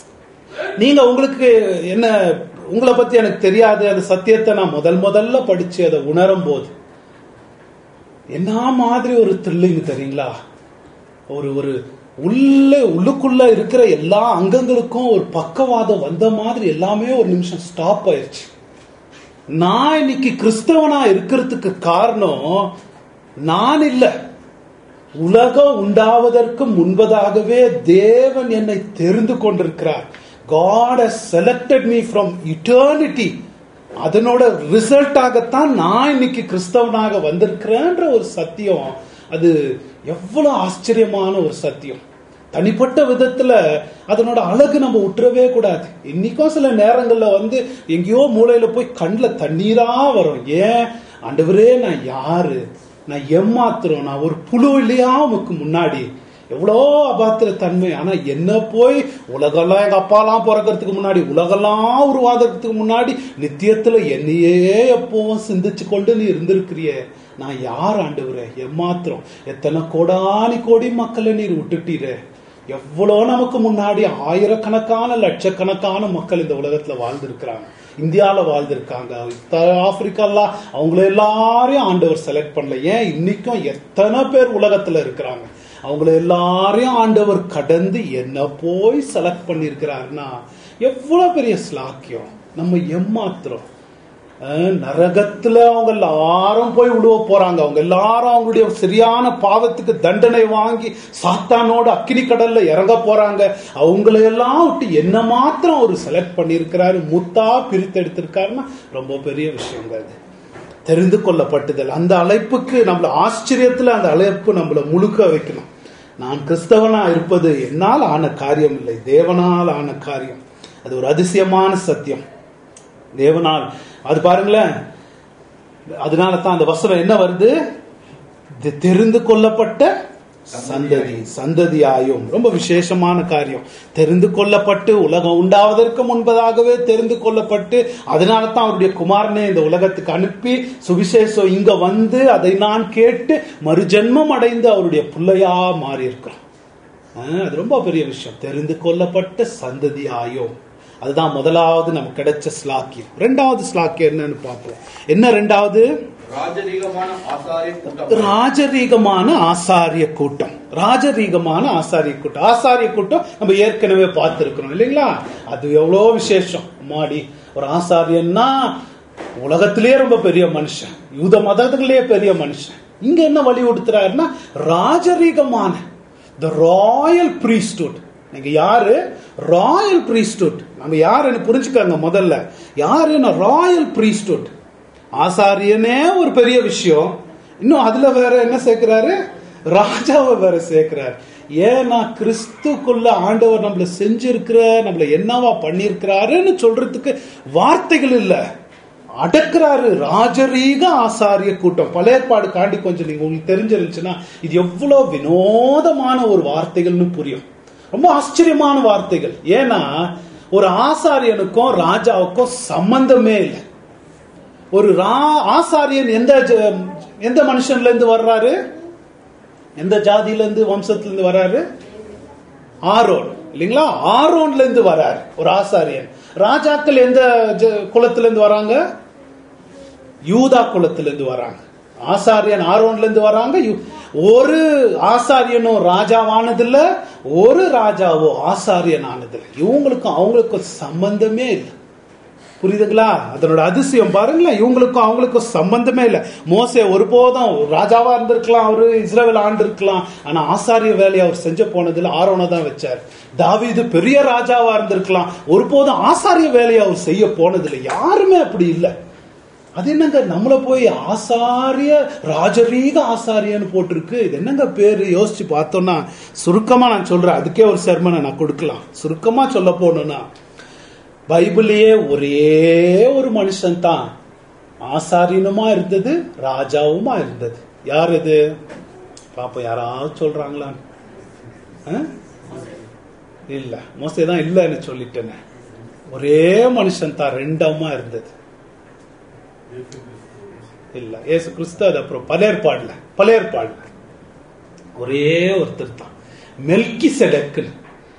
நீங்க உங்களுக்கு என்ன உங்களை பத்தி எனக்கு தெரியாது அந்த சத்தியத்தை நான் முதல் முதல்ல படிச்சு அதை உணரும் போது என்ன மாதிரி ஒரு த்ரில்லிங் தெரியுங்களா ஒரு ஒரு உள்ள உள்ளுக்குள்ள இருக்கிற எல்லா அங்கங்களுக்கும் ஒரு பக்கவாதம் வந்த மாதிரி எல்லாமே ஒரு நிமிஷம் ஸ்டாப் ஆயிருச்சு நான் இன்னைக்கு கிறிஸ்தவனா இருக்கிறதுக்கு காரணம் நான் இல்ல உலகம் உண்டாவதற்கு முன்பதாகவே தேவன் என்னை தெரிந்து கொண்டிருக்கிறார் God has selected me from eternity அதனோட ரிசல்ட்டாகத்தான் நான் இன்னைக்கு கிறிஸ்தவனாக வந்திருக்கிறேன்ற ஒரு சத்தியம் அது எவ்வளவு ஆச்சரியமான ஒரு சத்தியம் தனிப்பட்ட விதத்துல அதனோட அழகு நம்ம விட்டுறவே கூடாது இன்னைக்கும் சில நேரங்கள்ல வந்து எங்கேயோ மூலையில போய் கண்ணில் தண்ணீரா வரும் ஏன் ஆண்டவரே நான் யாரு நான் ஏமாத்துறோம் நான் ஒரு புழு இல்லையா உமக்கு முன்னாடி எவ்வளோ அபாத்திர தன்மை ஆனா என்ன போய் உலகெல்லாம் எங்க அப்பாலாம் பிறக்கிறதுக்கு முன்னாடி உலகெல்லாம் உருவாகிறதுக்கு முன்னாடி நித்தியத்துல என்னையே எப்பவும் சிந்திச்சு கொண்டு நீ இருந்திருக்கிறியே நான் யார் ஆண்டவரே எம்மாத்திரம் எத்தனை கோடானி கோடி மக்களை நீர் விட்டுட்டீரே எவ்வளோ நமக்கு முன்னாடி ஆயிரக்கணக்கான லட்சக்கணக்கான மக்கள் இந்த உலகத்துல வாழ்ந்திருக்கிறாங்க இந்தியாவில் வாழ்ந்திருக்காங்க ஆப்பிரிக்கால அவங்கள எல்லாரையும் ஆண்டவர் செலக்ட் பண்ணல ஏன் இன்னைக்கும் எத்தனை பேர் உலகத்துல இருக்கிறாங்க அவங்கள எல்லாரையும் ஆண்டவர் கடந்து என்ன போய் செலக்ட் பண்ணியிருக்கிறாருன்னா எவ்வளவு பெரிய ஸ்லாக்கியம் நம்ம ஏமாத்துறோம் அஹ் நரகத்துல அவங்க எல்லாரும் போய் விழுவ போறாங்க அவங்க எல்லாரும் அவங்களுடைய சரியான பாவத்துக்கு தண்டனை வாங்கி சாத்தானோட அக்கினி கடல்ல இறங்க போறாங்க அவங்கள எல்லாம் விட்டு என்ன மாத்திரம் அவர் செலக்ட் பண்ணியிருக்கிறாரு முத்தா பிரித்து எடுத்திருக்காருன்னா ரொம்ப பெரிய விஷயங்க அது தெரிந்து கொள்ளப்பட்டதில் அந்த அழைப்புக்கு நம்மள ஆச்சரியத்துல அந்த அழைப்பு நம்மள முழுக்க வைக்கணும் நான் கிறிஸ்தவனா இருப்பது என்னால் ஆன காரியம் இல்லை தேவனால் ஆன காரியம் அது ஒரு அதிசயமான சத்தியம் தேவனால் அது பாருங்களேன் அதனால தான் அந்த வசனம் என்ன வருது தெ- தெரிந்து கொள்ளப்பட்ட சந்ததி சந்ததியாயும் ரொம்ப விசேஷமான காரியம் தெரிந்து கொள்ளப்பட்டு உலகம் உண்டாவதற்கு முன்பதாகவே தெரிந்து கொள்ளப்பட்டு அதனால தான் அவருடைய குமாரனை இந்த உலகத்துக்கு அனுப்பி சுவிசேஷம் இங்க வந்து அதை நான் கேட்டு மறுஜென்மம் அடைந்து அவருடைய பிள்ளையா மாறி இருக்கிறோம் ஆஹ், அது ரொம்ப பெரிய விஷயம் தெரிந்து கொள்ளப்பட்ட சந்ததியாயும் அதுதான் முதலாவது நமக்கு கிடைச்ச ஸ்லாக்கியம் ரெண்டாவது ஸ்லாக்கியம் என்னன்னு பார்ப்போம் என்ன ரெண்டாவது ராஜரீகமான ஆசாரிய கூட்டம் ராஜரீகமான ஆசாரிய கூட்டம் ராஜரீகமான ஆசாரிய கூட்டம் ஆசாரிய கூட்டம் நம்ம ஏற்கனவே பார்த்திருக்கிறோம் இல்லைங்களா அது எவ்வளோ விசேஷம் மாடி ஒரு ஆசாரியன்னா உலகத்திலேயே ரொம்ப பெரிய மனுஷன் யூத மதத்திலேயே பெரிய மனுஷன் இங்க என்ன வலியுறுத்துறாருன்னா ராஜரீகமான த ராயல் priesthood நீங்க யாரு ராயல் priesthood நம்ம யாருன்னு புரிஞ்சுக்கோங்க முதல்ல யாருன்னா ராயல் priesthood ஆசாரியனே ஒரு பெரிய விஷயம் இன்னும் அதுல வேற என்ன சேர்க்கிறாரு ராஜாவை வேற சேர்க்கிறார் ஏன்னா கிறிஸ்துக்குள்ள ஆண்டவர் நம்மள செஞ்சிருக்கிற நம்மள என்னவா பண்ணியிருக்கிறாருன்னு சொல்றதுக்கு வார்த்தைகள் இல்ல அடக்குறாரு ராஜரீக ஆசாரிய கூட்டம் பழைய ஏற்பாடு காண்டி கொஞ்சம் நீங்க உங்களுக்கு தெரிஞ்சிருந்துச்சுன்னா இது எவ்வளவு வினோதமான ஒரு வார்த்தைகள்னு புரியும் ரொம்ப ஆச்சரியமான வார்த்தைகள் ஏன்னா ஒரு ஆசாரியனுக்கும் ராஜாவுக்கும் சம்பந்தமே இல்லை ஒரு ரா ஆசாரியன் எந்த ஜ- எந்த மனுஷன்ல இருந்து வர்றாரு எந்த ஜாதியில இருந்து வம்சத்துல இருந்து வர்றாரு ஆரோன் இல்லைங்களா ஆரோன்ல இருந்து வர்றாரு ஒரு ஆசாரியன் ராஜாக்கள் எந்த ஜ- குலத்துல இருந்து வராங்க யூதா குலத்துல இருந்து வராங்க ஆசாரியன் ஆரோன்ல இருந்து வராங்க யூ- ஒரு ஆசாரியனும் ராஜாவானதில்ல ஒரு ராஜாவோ ஆசாரியன் ஆனதில்ல இவங்களுக்கும் அவங்களுக்கும் சம்பந்தமே இல்லை புரியுதுங்களா அதனோட அதிசயம் பாருங்களேன் இவங்களுக்கும் அவங்களுக்கும் சம்பந்தமே இல்லை மோசே ஒருபோதும் ராஜாவா இருந்திருக்கலாம் அவரு இஸ்ரேல் ஆண்டு இருக்கலாம் ஆனா ஆசாரிய வேலையை அவர் செஞ்ச போனதுல ஆரோனை தான் வச்சார் தாவீது பெரிய ராஜாவா இருந்திருக்கலாம் ஒருபோதும் ஆசாரிய வேலையை அவர் செய்ய போனதில்லை யாருமே அப்படி இல்லை அது என்னங்க நம்மள போய் ஆசாரிய ராஜரீக ஆசாரியன்னு போட்டிருக்கு இது என்னங்க பேரு யோசிச்சு பார்த்தோம்னா சுருக்கமா நான் சொல்றேன் அதுக்கே ஒரு செர்மனை நான் கொடுக்கலாம் சுருக்கமா சொல்ல போனோம்னா பைபிளையே ஒரே ஒரு மனுஷன் தான் ஆசாரியனுமா இருந்தது ராஜாவுமா இருந்தது யார் இது பாப்போம் யாராவது சொல்றாங்களா ஆ? இல்ல மோசே தான் இல்லைன்னு சொல்லிட்டேனே ஒரே மனுஷன் தான் ரெண்டமா இருந்தது இல்ல ஏசு கிறிஸ்து அது அப்புறம் பழையற்பாடுல பழையற்பாடுல ஒரே ஒருத்தர் தான் மெல்கி செடக்குன்னு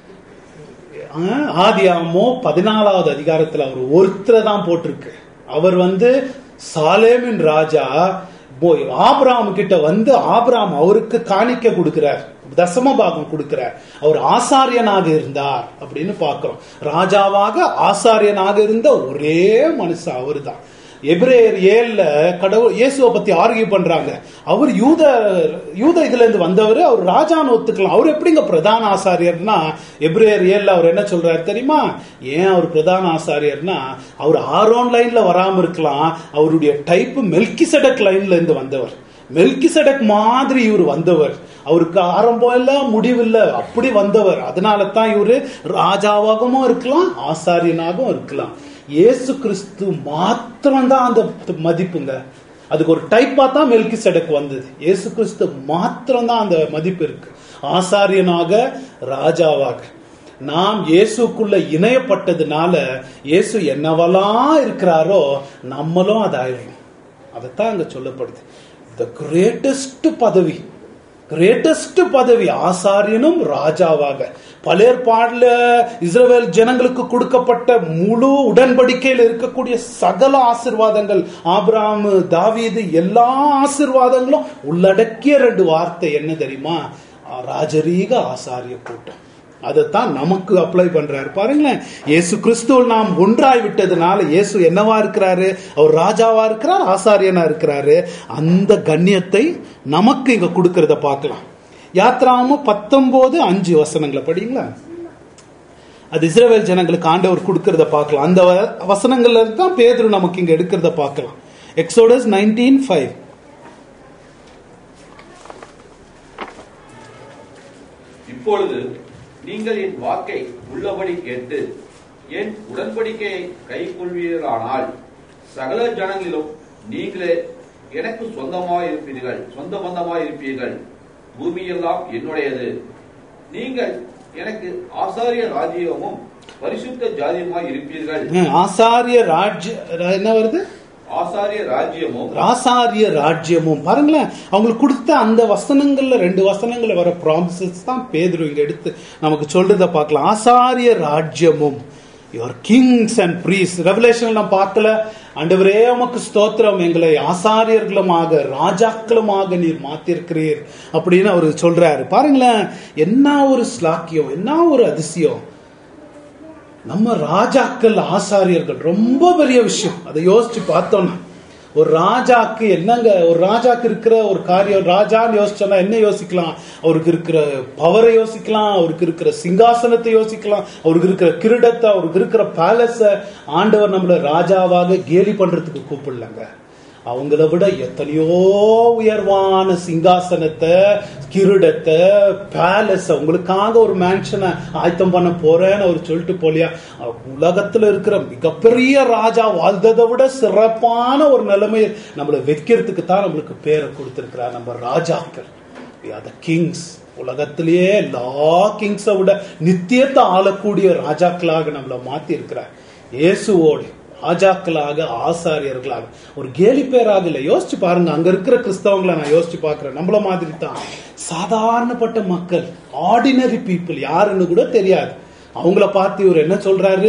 ஆதியாமோ பதினாலாவது அதிகாரத்துல அவர் ஒருத்தரை தான் போட்டிருக்கு அவர் வந்து சாலேமின் ராஜா போய் ஆபிராம் கிட்ட வந்து ஆபிராம் அவருக்கு காணிக்க கொடுக்கிறார் தசம பாகம் கொடுக்கிறார் அவர் ஆசாரியனாக இருந்தார் அப்படின்னு பார்க்கிறோம் ராஜாவாக ஆசாரியனாக இருந்த ஒரே மனுஷன் அவர்தான் எபிரேயர் ஏழுல கடவுள் இயேசுவை பத்தி ஆர்கியூ பண்றாங்க அவர் யூத யூத இதுல இருந்து வந்தவர் அவர் ராஜான்னு ஒத்துக்கலாம் அவர் எப்படிங்க பிரதான ஆசாரியர்னா எபிரேயர் ஏழுல அவர் என்ன சொல்றாரு தெரியுமா ஏன் அவர் பிரதான ஆசாரியர்னா அவர் ஆரோன் லைன்ல வராம இருக்கலாம் அவருடைய டைப் மெல்கிசெடக் லைன்ல இருந்து வந்தவர் மெல்கிசெடக் மாதிரி இவர் வந்தவர் அவருக்கு ஆரம்பம் இல்ல முடிவு இல்ல அப்படி வந்தவர் அதனால தான் இவரு ராஜாவாகவும் இருக்கலாம் ஆசாரியனாகவும் இருக்கலாம் இயேசு கிறிஸ்து மாத்திரம்தான் அந்த மதிப்புங்க அதுக்கு ஒரு டைப்பா தான் மெல்கி செடக்கு வந்தது இயேசு கிறிஸ்து மாத்திரம்தான் அந்த மதிப்பு இருக்கு ஆசாரியனாக ராஜாவாக நாம் இயேசுக்குள்ள இணையப்பட்டதுனால இயேசு என்னவெல்லாம் இருக்கிறாரோ நம்மளும் அதாயிரும் அதைத்தான் அங்க சொல்லப்படுது த கிரேட்டஸ்ட் பதவி கிரேட்டஸ்ட் பதவி ஆசாரியனும் ராஜாவாக பழையற்பாடுல இஸ்ரவேல் ஜனங்களுக்கு கொடுக்கப்பட்ட முழு உடன்படிக்கையில் இருக்கக்கூடிய சகல ஆசிர்வாதங்கள் ஆபிராமு தாவீது எல்லா ஆசிர்வாதங்களும் உள்ளடக்கிய ரெண்டு வார்த்தை என்ன தெரியுமா ராஜரீக ஆசாரிய கூட்டம் அதைத்தான் நமக்கு அப்ளை பண்றாரு பாருங்களேன் இயேசு கிறிஸ்துவ நாம் ஒன்றாய் விட்டதுனால இயேசு என்னவா இருக்கிறாரு அவர் ராஜாவா இருக்கிறார் ஆசாரியனா இருக்கிறாரு அந்த கண்ணியத்தை நமக்கு இங்க கொடுக்கறத பார்க்கலாம் யாத்ராம பத்தொன்பது அஞ்சு வசனங்களை படிங்களா அது இஸ்ரேல் ஜனங்களுக்கு ஆண்டவர் கொடுக்கறத பார்க்கலாம் அந்த வ- வசனங்கள்ல இருந்து தான் பேதுரு நமக்கு இங்க எடுக்கிறத பார்க்கலாம் எக்ஸோடஸ் நைன்டீன் ஃபைவ் இப்பொழுது நீங்கள் என் வாக்கை உள்ளபடி கேட்டு என் உடன்படிக்கையை கைக்கொள்வீர்களானால் சகல ஜனங்களிலும் நீங்களே எனக்கு சொந்தமாய் இருப்பீர்கள் சொந்த பந்தமாய் இருப்பீர்கள் பூமியெல்லாம் என்னுடையது நீங்கள் எனக்கு ஆசாரிய ராஜ்யமும் பரிசுத்த ஜாதியுமாய் இருப்பீர்கள் ஆசாரிய ராஜ்ய என்ன வருது ஆசாரிய ராஜ்யமும் ஆசாரிய ராஜ்யமும் பாருங்களேன் அவங்களுக்கு கொடுத்த அந்த வசனங்கள்ல ரெண்டு வசனங்கள்ல வர ப்ராமிசஸ் தான் பேதுரு இங்க எடுத்து நமக்கு சொல்றத பார்க்கலாம் ஆசாரிய ராஜ்யமும் your kings and priests revelation நான் பார்க்கல ஆண்டவரே உமக்கு ஸ்தோத்திரம் எங்களை ஆசாரியர்களுமாக ராஜாக்களுமாக நீர் மாத்திருக்கிறீர் அப்படின்னு அவர் சொல்றாரு பாருங்களேன் என்ன ஒரு ஸ்லாக்கியம் என்ன ஒரு அதிசயம் நம்ம ராஜாக்கள் ஆசாரியர்கள் ரொம்ப பெரிய விஷயம் அதை யோசிச்சு பார்த்தோம்னா ஒரு ராஜாக்கு என்னங்க ஒரு ராஜாக்கு இருக்கிற ஒரு காரியம் ராஜான்னு யோசிச்சோன்னா என்ன யோசிக்கலாம் அவருக்கு இருக்கிற பவரை யோசிக்கலாம் அவருக்கு இருக்கிற சிங்காசனத்தை யோசிக்கலாம் அவருக்கு இருக்கிற கிரீடத்தை அவருக்கு இருக்கிற பேலஸ ஆண்டவர் நம்மள ராஜாவாக கேலி பண்றதுக்கு கூப்பிடலங்க அவங்கள விட எத்தனையோ உயர்வான சிங்காசனத்தை கிரீடத்தை பேலஸ் உங்களுக்காக ஒரு மேன்ஷனை ஆயத்தம் பண்ண போறேன்னு அவர் சொல்லிட்டு போலியா உலகத்துல இருக்கிற மிகப்பெரிய ராஜா வாழ்ந்ததை விட சிறப்பான ஒரு நிலைமையை நம்மளை வைக்கிறதுக்கு தான் நம்மளுக்கு பேரை கொடுத்திருக்கிறார் நம்ம ராஜாக்கள் த கிங்ஸ் உலகத்திலேயே எல்லா கிங்ஸை விட நித்தியத்தை ஆளக்கூடிய ராஜாக்களாக நம்மளை மாத்தி இருக்கிறார் இயேசுவோடு ராஜாக்களாக ஆசாரியர்களாக ஒரு கேலி பேராக இல்லை யோசிச்சு பாருங்க அங்க இருக்கிற கிறிஸ்தவங்களை நான் யோசிச்சு பார்க்கிறேன் நம்மள மாதிரி தான் சாதாரணப்பட்ட மக்கள் ஆர்டினரி பீப்புள் யாருன்னு கூட தெரியாது அவங்கள பார்த்து இவர் என்ன சொல்றாரு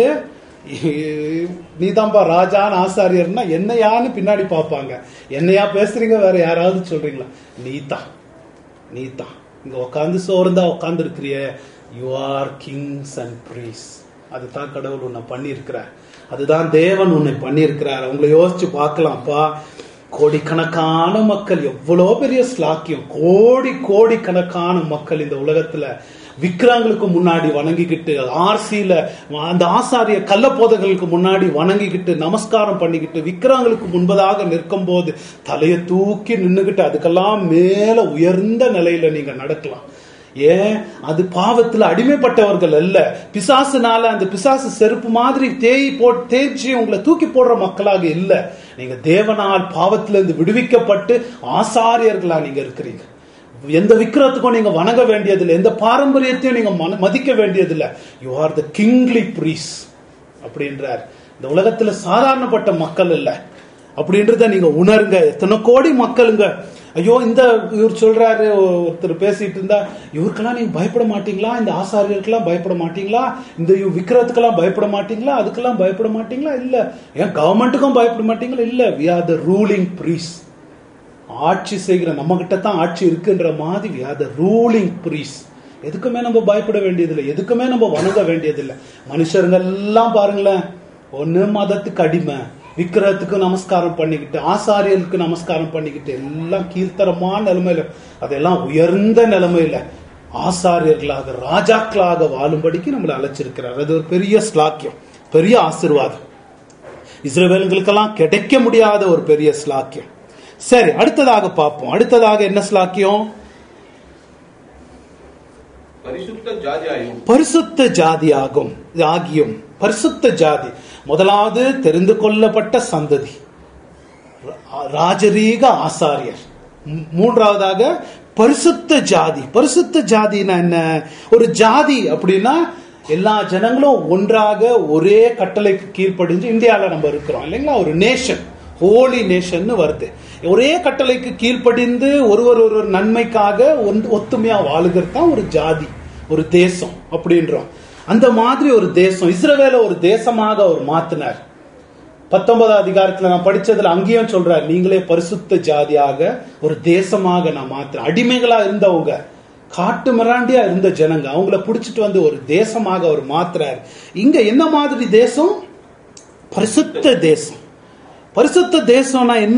நீதான்பா ராஜான்னு ஆசாரியர்னா என்னையான்னு பின்னாடி பார்ப்பாங்க என்னையா பேசுறீங்க வேற யாராவது சொல்றீங்களா நீதான் நீதான் இங்க உட்காந்து சோர்ந்தா உட்காந்து இருக்கிறிய you are kings and priests அதுதான் கடவுள் உன்னை பண்ணியிருக்கிறார் அதுதான் தேவன் உன்னை பண்ணியிருக்கிறார் அவங்களை யோசிச்சு பார்க்கலாம்ப்பா கோடிக்கணக்கான மக்கள் எவ்வளோ பெரிய ஸ்லாக்கியம் கோடி கோடி கணக்கான மக்கள் இந்த உலகத்துல விக்கிரங்களுக்கு முன்னாடி வணங்கிக்கிட்டு ஆர்சியில அந்த ஆசாரிய கள்ளப்போதைகளுக்கு முன்னாடி வணங்கிக்கிட்டு நமஸ்காரம் பண்ணிக்கிட்டு விக்கிரங்களுக்கு முன்பதாக நிற்கும் போது தலையை தூக்கி நின்னுகிட்டு அதுக்கெல்லாம் மேல உயர்ந்த நிலையில நீங்க நடக்கலாம் ஏன் அது பாவத்துல அடிமைப்பட்டவர்கள் அல்ல பிசாசுனால அந்த பிசாசு செருப்பு மாதிரி தேய் போ தேய்ச்சி உங்களை தூக்கி போடுற மக்களாக இல்ல நீங்க தேவனால் பாவத்துல இருந்து விடுவிக்கப்பட்டு ஆசாரியர்களா நீங்க இருக்கிறீங்க எந்த விக்கிரத்துக்கும் நீங்க வணங்க வேண்டியதில்லை எந்த பாரம்பரியத்தையும் நீங்க மன- மதிக்க வேண்டியதில்லை you are the kingly priests அப்படின்றார் இந்த உலகத்துல சாதாரணப்பட்ட மக்கள் இல்ல அப்படின்றத நீங்க உணருங்க எத்தனை கோடி மக்களுங்க ஐயோ இந்த இவர் சொல்றாரு ஒருத்தர் பேசிட்டு இருந்தா இவருக்கெல்லாம் நீங்க பயப்பட மாட்டீங்களா இந்த ஆசாரியருக்கெல்லாம் பயப்பட மாட்டீங்களா இந்த இவ் விக்கிரத்துக்கெல்லாம் பயப்பட மாட்டீங்களா அதுக்கெல்லாம் பயப்பட மாட்டீங்களா இல்ல ஏன் கவர்மெண்ட்டுக்கும் பயப்பட மாட்டீங்களா இல்ல we are the ruling priests ஆட்சி செய்கிற நம்ம கிட்ட தான் ஆட்சி இருக்குன்ற மாதிரி அது ரூலிங் ப்ரீஸ் எதுக்குமே நம்ம பயப்பட வேண்டியதில்லை எதுக்குமே நம்ம வணங்க வேண்டியதில்லை மனுஷருங்க எல்லாம் பாருங்களேன் ஒண்ணு மதத்துக்கு அடிமை விக்கிரத்துக்கு நமஸ்காரம் பண்ணிக்கிட்டு ஆசாரியர்களுக்கு நமஸ்காரம் பண்ணிக்கிட்டு எல்லாம் கீழ்த்தரமான நிலைமையில அதெல்லாம் உயர்ந்த நிலைமையில ஆசாரியர்களாக ராஜாக்களாக வாழும்படிக்கு நம்மளை அழைச்சிருக்கிறார் அது ஒரு பெரிய ஸ்லாக்கியம் பெரிய ஆசீர்வாதம் இஸ்ரவேலுங்களுக்கெல்லாம் கிடைக்க முடியாத ஒரு பெரிய ஸ்லாக்கியம் சரி அடுத்ததாக பார்ப்போம் அடுத்ததாக என்ன ஸ்லாக்கியம் பரிசுத்த ஜாதியாயும் பரிசுத்த ஜாதியாகும் ஆகியும் பரிசுத்த ஜாதி முதலாவது தெரிந்து கொள்ளப்பட்ட சந்ததி ரா- ராஜரீக ஆசாரியர் மூ- மூன்றாவதாக பரிசுத்த ஜாதி பரிசுத்த ஜாதினா என்ன ஒரு ஜாதி அப்படின்னா எல்லா ஜனங்களும் ஒன்றாக ஒரே கட்டளைக்கு கீழ்ப்படிஞ்சு இந்தியாவில் நம்ம இருக்கிறோம் இல்லைங்களா ஒரு நேஷன் ஹோலி நேஷன் வருது ஒரே கட்டளைக்கு கீழ்ப்படிந்து ஒருவர் ஒருவர் நன்மைக்காக ஒன்று- ஒத்துமையா வாழுகிறது தான் ஒரு ஜாதி ஒரு தேசம் அப்படின்றோம் அந்த மாதிரி ஒரு தேசம் இஸ்ரவேல ஒரு தேசமாக அவர் மாத்தினார் பத்தொன்பதாம் அதிகாரத்துல நான் படிச்சதுல அங்கேயும் சொல்றார் நீங்களே பரிசுத்த ஜாதியாக ஒரு தேசமாக நான் மாத்திரேன் அடிமைகளா இருந்தவங்க காட்டு மிராண்டியா இருந்த ஜனங்க அவங்கள புடிச்சிட்டு வந்து ஒரு தேசமாக அவர் மாத்துறார் இங்க என்ன மாதிரி தேசம் பரிசுத்த தேசம் பரிசுத்த தேசம்னா என்ன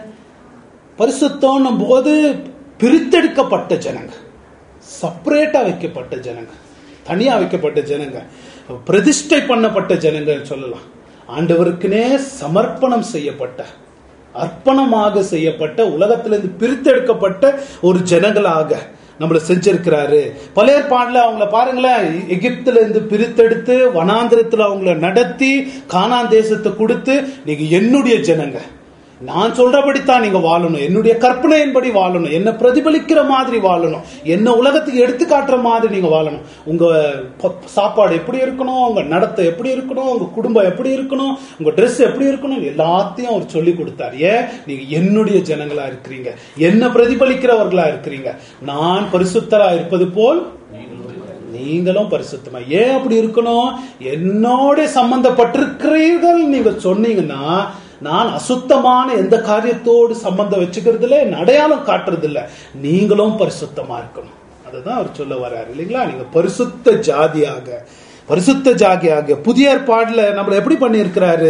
பரிசுத்தம் போது பிரித்தெடுக்கப்பட்ட ஜனங்க செப்பரேட்டா வைக்கப்பட்ட ஜனங்க தனியா வைக்கப்பட்ட ஜனங்க பிரதிஷ்டை பண்ணப்பட்ட ஜனங்க சொல்லலாம் ஆண்டவருக்குனே சமர்ப்பணம் செய்யப்பட்ட அர்ப்பணமாக செய்யப்பட்ட உலகத்திலிருந்து பிரித்தெடுக்கப்பட்ட ஒரு ஜனங்களாக நம்மள செஞ்சிருக்கிறாரு பழைய பாடல அவங்கள பாருங்களேன் எகிப்துல இருந்து பிரித்தெடுத்து வனாந்திரத்துல அவங்கள நடத்தி கானான் தேசத்தை கொடுத்து நீங்க என்னுடைய ஜனங்க நான் சொல்றபடித்தான் நீங்க வாழணும் என்னுடைய கற்பனையின்படி வாழணும் என்ன பிரதிபலிக்கிற மாதிரி வாழணும் என்ன உலகத்துக்கு எடுத்து காட்டுற மாதிரி நீங்க வாழணும் உங்க ப- சாப்பாடு எப்படி இருக்கணும் உங்க நடத்தை எப்படி இருக்கணும் உங்க குடும்பம் எப்படி இருக்கணும் உங்க Dress எப்படி இருக்கணும் எல்லாத்தையும் அவர் சொல்லி கொடுத்தார் ஏன் நீங்க என்னுடைய ஜனங்களா இருக்கிறீங்க என்ன பிரதிபலிக்கிறவர்களா இருக்கிறீங்க நான் பரிசுத்தரா இருப்பது போல் நீங்களும் பரிசுத்தமா ஏன் அப்படி இருக்கணும் என்னோட சம்பந்தப்பட்டிருக்கிறீர்கள் நீங்க சொன்னீங்கன்னா நான் அசுத்தமான எந்த காரியத்தோடு சம்பந்தம் வச்சுக்கிறதுல என் அடையாளம் காட்டுறது இல்ல நீங்களும் பரிசுத்தமா இருக்கணும் அதுதான் அவர் சொல்ல வர்றாரு இல்லைங்களா நீங்க பரிசுத்த ஜாதியாக பரிசுத்த ஜாதி ஆகிய புதிய ஏற்பாடுல நம்மள எப்படி பண்ணியிருக்கிறாரு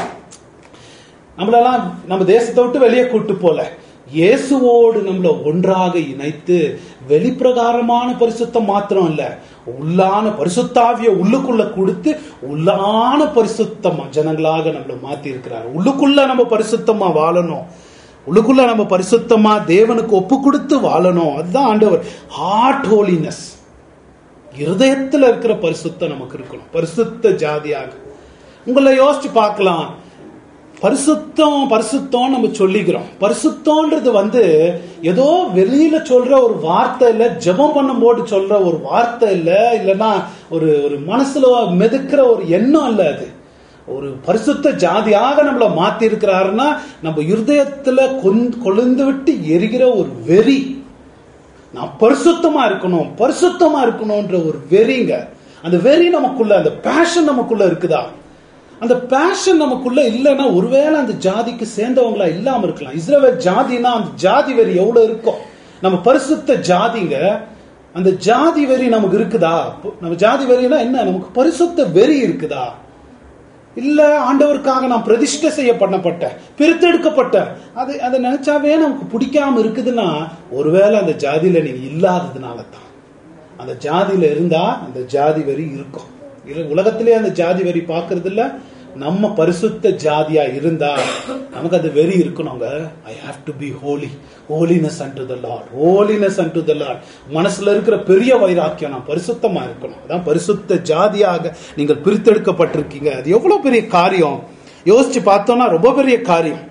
நம்மளெல்லாம் நம்ம தேசத்தை விட்டு வெளியே கூட்டு போல இயேசுவோடு நம்மள ஒன்றாக இணைத்து வெளிப்பிரகாரமான பரிசுத்தம் மாத்திரம் இல்ல உள்ளான பரிசுத்தாவிய உள்ளுக்குள்ள கொடுத்து உள்ளான பரிசுத்தம் ஜனங்களாக நம்மள மாத்தி இருக்கிறார் உள்ளுக்குள்ள நம்ம பரிசுத்தமா வாழணும் உள்ளுக்குள்ள நம்ம பரிசுத்தமா தேவனுக்கு ஒப்பு கொடுத்து வாழணும் அதுதான் ஆண்டவர் ஹார்ட் ஹோலினஸ் இருதயத்துல இருக்கிற பரிசுத்தம் நமக்கு இருக்கணும் பரிசுத்த ஜாதியாக உங்களை யோசிச்சு பார்க்கலாம் பரிசுத்தம் பரிசுத்தம் நம்ம சொல்லிக்கிறோம் பரிசுத்தம்ன்றது வந்து ஏதோ வெளியில சொல்ற ஒரு வார்த்தை இல்ல ஜெபம் பண்ணும்போது சொல்ற ஒரு வார்த்தை இல்ல இல்லைன்னா ஒரு ஒரு மனசுல மெதுக்கிற ஒரு எண்ணம் இல்ல அது ஒரு பரிசுத்த ஜாதியாக நம்மள மாத்தி இருக்கிறாருன்னா நம்ம இருதயத்துல கொந்து கொழுந்து விட்டு எரிகிற ஒரு வெறி நான் பரிசுத்தமா இருக்கணும் பரிசுத்தமா இருக்கணும்ன்ற ஒரு வெறிங்க அந்த வெறி நமக்குள்ள அந்த பேஷன் நமக்குள்ள இருக்குதா அந்த பேஷன் நமக்குள்ள இல்லைன்னா ஒருவேளை அந்த ஜாதிக்கு சேர்ந்தவங்களா இல்லாம இருக்கலாம் இஸ்ரேல் ஜாதினா அந்த ஜாதி வெறி எவ்வளவு இருக்கும் நம்ம பரிசுத்த ஜாதிங்க அந்த ஜாதி வெறி நமக்கு இருக்குதா நம்ம ஜாதி வெறினா என்ன நமக்கு பரிசுத்த வெறி இருக்குதா இல்ல ஆண்டவருக்காக நான் பிரதிஷ்டை செய்யப்படப்பட்டேன் பிரித்தெடுக்கப்பட்டேன் அது அதை நினைச்சாவே நமக்கு பிடிக்காம இருக்குதுன்னா ஒருவேளை அந்த ஜாதியில நீங்க இல்லாததுனால தான் அந்த ஜாதியில இருந்தா அந்த ஜாதி வரி இருக்கும் இரு- உலகத்திலே அந்த ஜாதி வரி பாக்குறது இல்ல நம்ம பரிசுத்த ஜாதியா இருந்தா நமக்கு அது வெறி இருக்கணுங்க I have to be holy holiness unto the Lord holiness unto the Lord மனசுல இருக்கிற பெரிய வைராக்கியம் நான் பரிசுத்தமா இருக்கணும் அதான் பரிசுத்த ஜாதியாக நீங்கள் பிரித்தெடுக்கப்பட்டிருக்கீங்க அது எவ்வளவு பெரிய காரியம் யோசிச்சு பார்த்தோம்னா ரொம்ப பெரிய காரியம்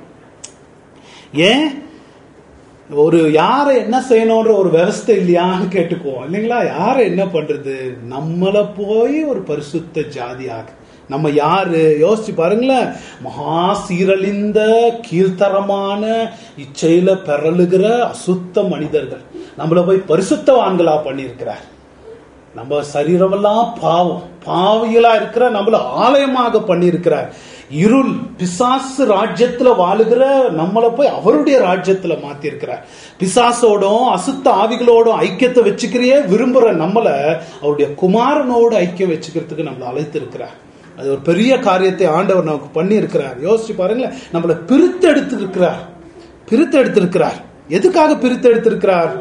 ஏன் ஒரு யாரை என்ன செய்யணும்ன்ற ஒரு விவஸ்தை இல்லையான்னு கேட்டுக்குவோம் இல்லைங்களா யாரை என்ன பண்றது நம்மள போய் ஒரு பரிசுத்த ஜாதியாக நம்ம யாரு யோசிச்சு பாருங்களேன் மகா சீரழிந்த கீழ்த்தரமான இச்சையில பெறலுகிற அசுத்த மனிதர்கள் நம்மள போய் பரிசுத்தவான்களா பண்ணியிருக்கிறார் நம்ம சரீரமெல்லாம் பாவம் பாவிகளா இருக்கிற நம்மள ஆலயமாக பண்ணியிருக்கிறார் இருள் பிசாசு ராஜ்யத்துல வாழுகிற நம்மளை போய் அவருடைய ராஜ்யத்துல மாத்தி இருக்கிறார் பிசாசோடும் அசுத்த ஆவிகளோடும் ஐக்கியத்தை வச்சுக்கிறியே விரும்புற நம்மள அவருடைய குமாரனோடு ஐக்கியம் வச்சுக்கிறதுக்கு நம்மளை அழைத்து இருக்கிறார் அது ஒரு பெரிய காரியத்தை ஆண்டவர் நமக்கு பண்ணி இருக்கிறார் யோசிச்சு பாருங்களேன் நம்மளை பிரித்து எடுத்திருக்கிறார் பிரித்து எடுத்திருக்கிறார் எதுக்காக பிரித்து எடுத்திருக்கிறார்